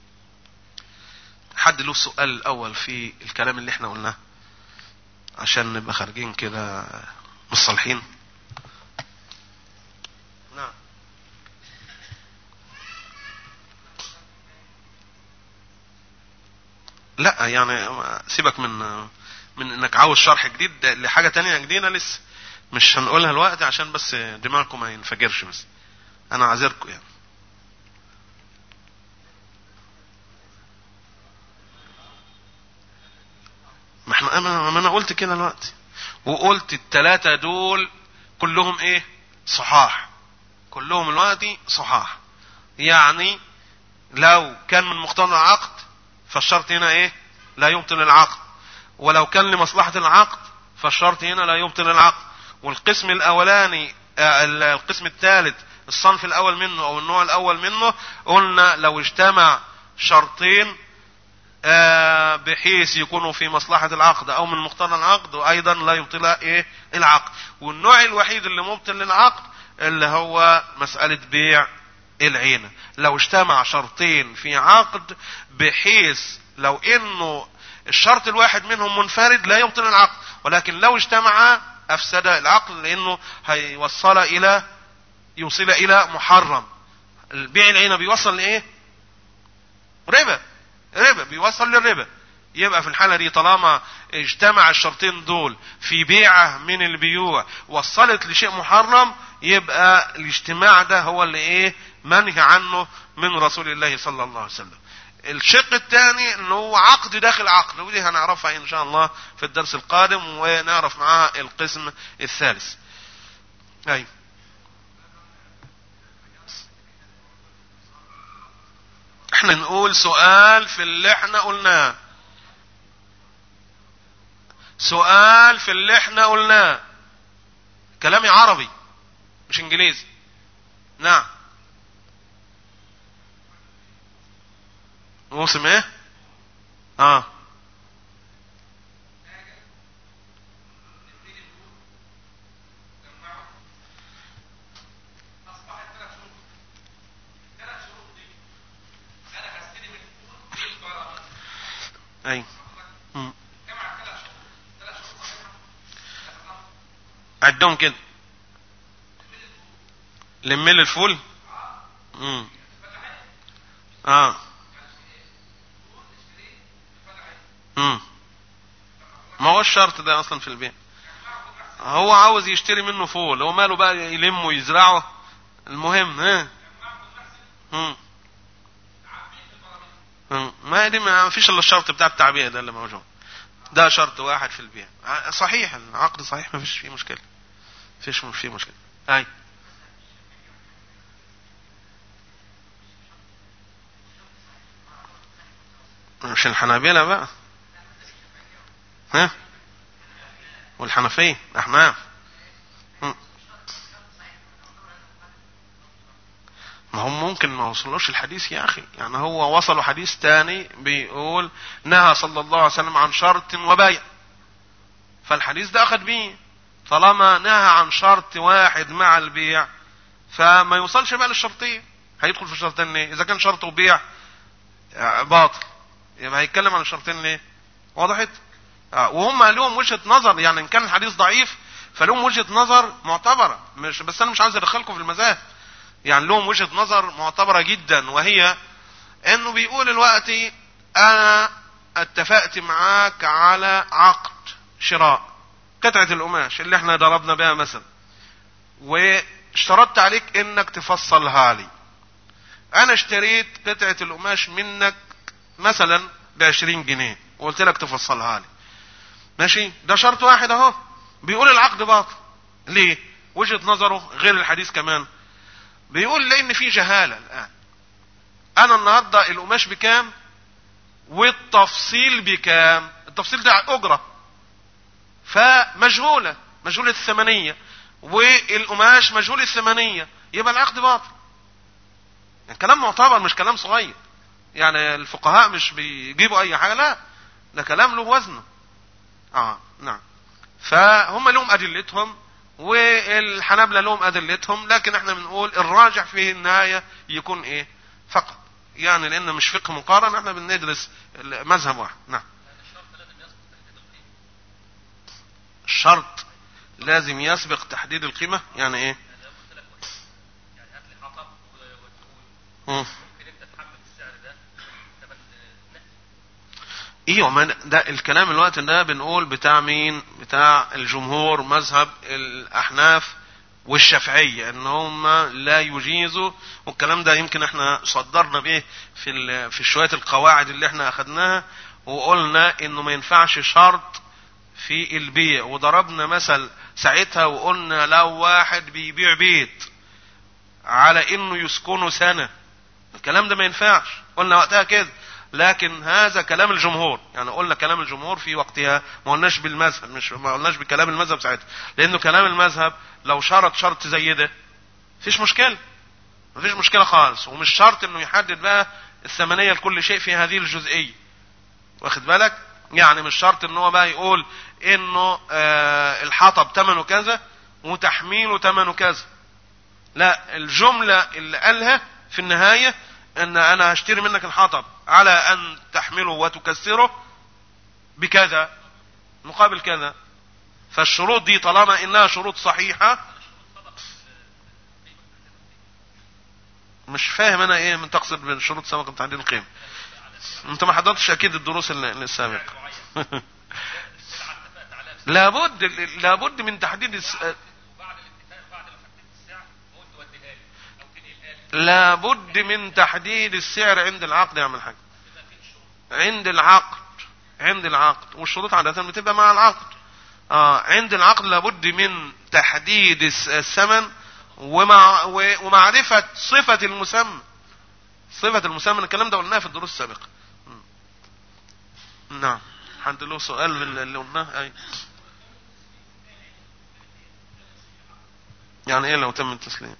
حد له السؤال الاول في الكلام اللي احنا قلناه عشان نبقى خارجين كده مصالحين نعم لا يعني سيبك من من انك عاوز شرح جديد لحاجة تانية جديدة لسه مش هنقولها الوقت عشان بس دماغكم ما ينفجرش بس انا عذركم يعني ما احنا ما انا قلت كده الوقت وقلت التلاتة دول كلهم ايه صحاح كلهم الوقت صحاح يعني لو كان من مقتضى العقد فالشرط هنا ايه لا يبطل العقد ولو كان لمصلحة العقد فالشرط هنا لا يبطل العقد والقسم الاولاني القسم الثالث الصنف الاول منه او النوع الاول منه قلنا لو اجتمع شرطين بحيث يكونوا في مصلحة العقد او من مقتضى العقد وايضا لا يبطل ايه العقد والنوع الوحيد اللي مبطل للعقد اللي هو مسألة بيع العينة لو اجتمع شرطين في عقد بحيث لو انه الشرط الواحد منهم منفرد لا يبطل العقد ولكن لو اجتمع افسد العقل لانه هيوصل الى يوصل الى محرم البيع العينة بيوصل لايه ربا ربا بيوصل للربا يبقى في الحالة دي طالما اجتمع الشرطين دول في بيعة من البيوع وصلت لشيء محرم يبقى الاجتماع ده هو اللي ايه منهي عنه من رسول الله صلى الله عليه وسلم الشق الثاني انه هو عقد داخل عقد ودي هنعرفها ان شاء الله في الدرس القادم ونعرف معاها القسم الثالث اي احنا نقول سؤال في اللي احنا قلناه سؤال في اللي احنا قلناه كلامي عربي مش انجليزي نعم موسم ايه اه اي مم. عدهم كده لميل الفول امم اه امم ما هو الشرط ده اصلا في البيع هو عاوز يشتري منه فول هو ماله بقى يلمه ويزرعه المهم ها امم ما دي ما فيش الا الشرط بتاع التعبئه ده اللي موجود ده شرط واحد في البيع صحيح العقد صحيح ما فيش فيه مشكله فيش فيه مشكله اي مش الحنابلة بقى ها والحنفية أحناف ما هم ممكن ما وصلوش الحديث يا أخي يعني هو وصلوا حديث تاني بيقول نهى صلى الله عليه وسلم عن شرط وبيع فالحديث ده أخذ بيه طالما نهى عن شرط واحد مع البيع فما يوصلش بقى للشرطين هيدخل في الشرطين ليه إذا كان شرط وبيع باطل يبقى هيتكلم عن الشرطين ليه وضحت آه وهم لهم وجهه نظر يعني ان كان الحديث ضعيف فلهم وجهه نظر معتبره مش بس انا مش عاوز ادخلكم في المذاهب يعني لهم وجهه نظر معتبره جدا وهي انه بيقول الوقت انا اتفقت معاك على عقد شراء قطعة القماش اللي احنا ضربنا بها مثلا واشترطت عليك انك تفصلها لي انا اشتريت قطعة القماش منك مثلا ب 20 جنيه وقلت لك تفصلها لي ماشي ده شرط واحد اهو بيقول العقد باطل ليه وجهة نظره غير الحديث كمان بيقول لان في جهالة الان انا النهاردة القماش بكام والتفصيل بكام التفصيل ده اجرة فمجهولة مجهولة الثمنية والقماش مجهول الثمنية يبقى العقد باطل يعني كلام معتبر مش كلام صغير يعني الفقهاء مش بيجيبوا اي حاجة لا ده كلام له وزنه اه نعم فهم لهم ادلتهم والحنابلة لهم ادلتهم لكن احنا بنقول الراجح في النهاية يكون ايه فقط يعني لان مش فقه مقارن احنا بندرس مذهب واحد نعم الشرط لازم يسبق تحديد القيمة يعني ايه مم. ايوه ما ده الكلام الوقت ده بنقول بتاع مين بتاع الجمهور مذهب الاحناف والشافعية ان هم لا يجيزوا والكلام ده يمكن احنا صدرنا به في في شوية القواعد اللي احنا اخدناها وقلنا انه ما ينفعش شرط في البيع وضربنا مثل ساعتها وقلنا لو واحد بيبيع بيت على انه يسكنه سنة الكلام ده ما ينفعش قلنا وقتها كده لكن هذا كلام الجمهور يعني قلنا كلام الجمهور في وقتها ما قلناش بالمذهب مش ما قلناش بكلام المذهب ساعتها لانه كلام المذهب لو شرط شرط زي ده مفيش مشكله مفيش مشكله خالص ومش شرط انه يحدد بقى الثمنيه لكل شيء في هذه الجزئيه واخد بالك يعني مش شرط ان هو بقى يقول انه آه الحطب ثمنه كذا وتحميله ثمنه كذا لا الجمله اللي قالها في النهايه ان انا هشتري منك الحطب على ان تحمله وتكسره بكذا مقابل كذا فالشروط دي طالما انها شروط صحيحة مش فاهم انا ايه من تقصد بالشروط سبق تحديد القيمة انت ما حضرتش اكيد الدروس السابقة لابد لابد من تحديد الس... لابد من تحديد السعر عند العقد يا عم الحاج عند العقد عند العقد والشروط عادة بتبقى مع العقد آه عند العقد لابد من تحديد الثمن ومع ومعرفة صفة المسمى صفة المسمى الكلام ده قلناه في الدروس السابقة نعم حد له سؤال اللي قلناه اي يعني ايه لو تم التسليم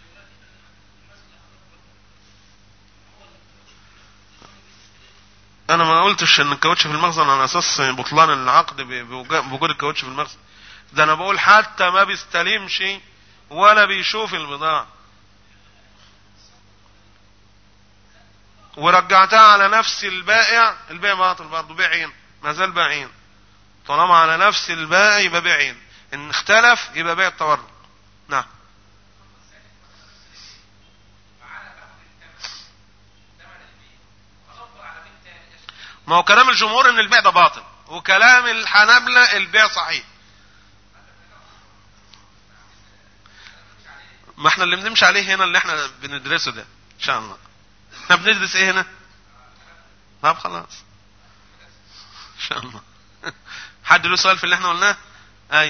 انا ما قلتش ان الكاوتش في المخزن على اساس بطلان العقد بوجود الكاوتش في المخزن ده انا بقول حتى ما بيستلمش ولا بيشوف البضاعة ورجعتها على نفس البائع البيع باطل برضه بيعين ما زال باعين طالما على نفس البائع يبقى بيعين ان اختلف يبقى بيع التورق نعم ما هو كلام الجمهور ان البيع ده باطل وكلام الحنابلة البيع صحيح ما احنا اللي بنمشي عليه هنا اللي احنا بندرسه ده ان شاء الله احنا بندرس ايه هنا طب خلاص ان شاء الله حد له سؤال في اللي احنا قلناه اي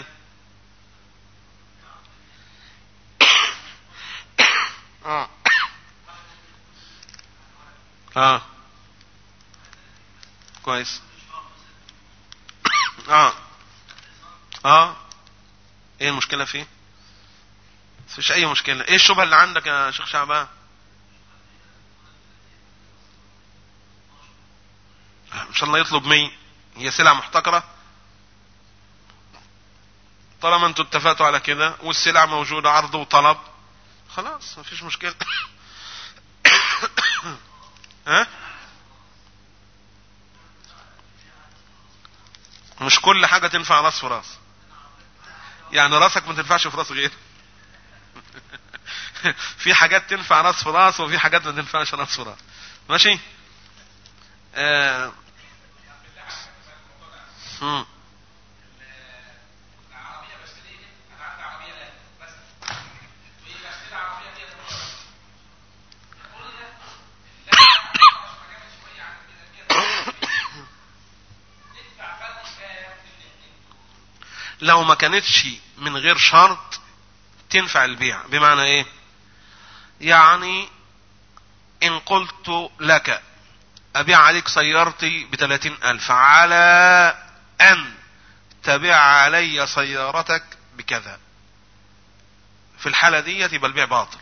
اه اه كويس اه اه ايه المشكلة فيه مفيش اي مشكلة ايه الشبهة اللي عندك يا شيخ شعبان ان شاء الله يطلب مية هي سلعة محتكرة طالما انتوا اتفقتوا على كده والسلعة موجودة عرض وطلب خلاص مفيش مشكلة ها مش كل حاجة تنفع راس في راس يعني راسك ما تنفعش في راس غير في حاجات تنفع راس في راس وفي حاجات ما تنفعش راس في راس ماشي آه. مم. لو ما كانتش من غير شرط تنفع البيع بمعنى ايه يعني ان قلت لك ابيع عليك سيارتي بثلاثين الف على ان تبيع علي سيارتك بكذا في الحالة دي يبقى البيع باطل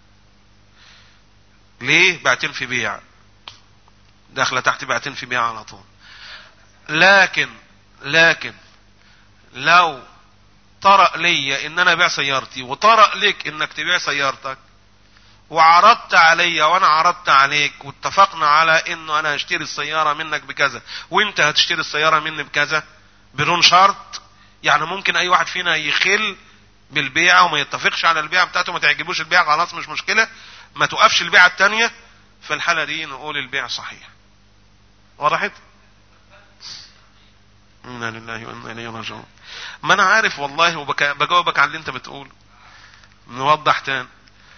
ليه بعتين في بيع داخله تحت بعتين في بيع على طول لكن لكن لو طرأ لي ان انا ابيع سيارتي وطرأ لك انك تبيع سيارتك وعرضت علي وانا عرضت عليك واتفقنا على انه انا هشتري السيارة منك بكذا وانت هتشتري السيارة مني بكذا بدون شرط يعني ممكن اي واحد فينا يخل بالبيع وما يتفقش على البيع بتاعته ما تعجبوش البيع خلاص مش مشكلة ما توقفش البيعة التانية في الحالة دي نقول البيع صحيح وضحت انا لله وانا اليه راجعون ما انا عارف والله وبجاوبك على اللي انت بتقوله نوضح تاني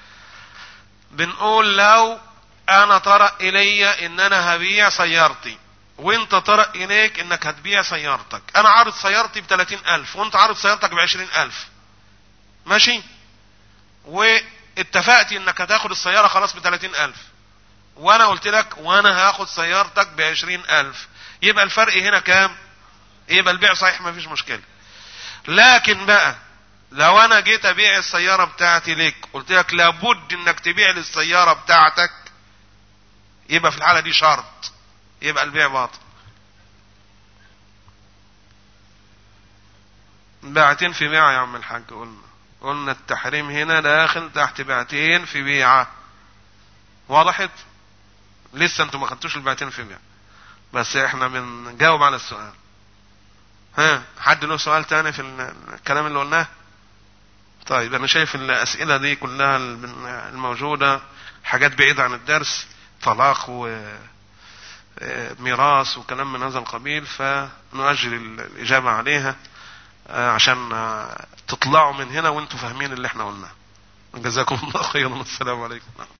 بنقول لو انا طرأ الي ان انا هبيع سيارتي وانت طرأ اليك انك هتبيع سيارتك انا عارض سيارتي بتلاتين الف وانت عارض سيارتك بعشرين الف ماشي واتفقت انك هتاخد السيارة خلاص بتلاتين الف وانا قلت لك وانا هاخد سيارتك بعشرين الف يبقى الفرق هنا كام يبقى البيع صحيح ما فيش مشكلة لكن بقى لو انا جيت ابيع السيارة بتاعتي ليك قلت لك لابد انك تبيع لي السيارة بتاعتك يبقى في الحالة دي شرط يبقى البيع باطل باعتين في بيعة يا عم الحاج قلنا قلنا التحريم هنا داخل تحت باعتين في بيعة وضحت لسه انتوا ما خدتوش الباعتين في بيعة بس احنا بنجاوب على السؤال ها حد له سؤال تاني في الكلام اللي قلناه طيب انا شايف الاسئله دي كلها الموجوده حاجات بعيده عن الدرس طلاق وميراث وكلام من هذا القبيل فنؤجل الاجابه عليها عشان تطلعوا من هنا وانتم فاهمين اللي احنا قلناه جزاكم الله خيرا والسلام عليكم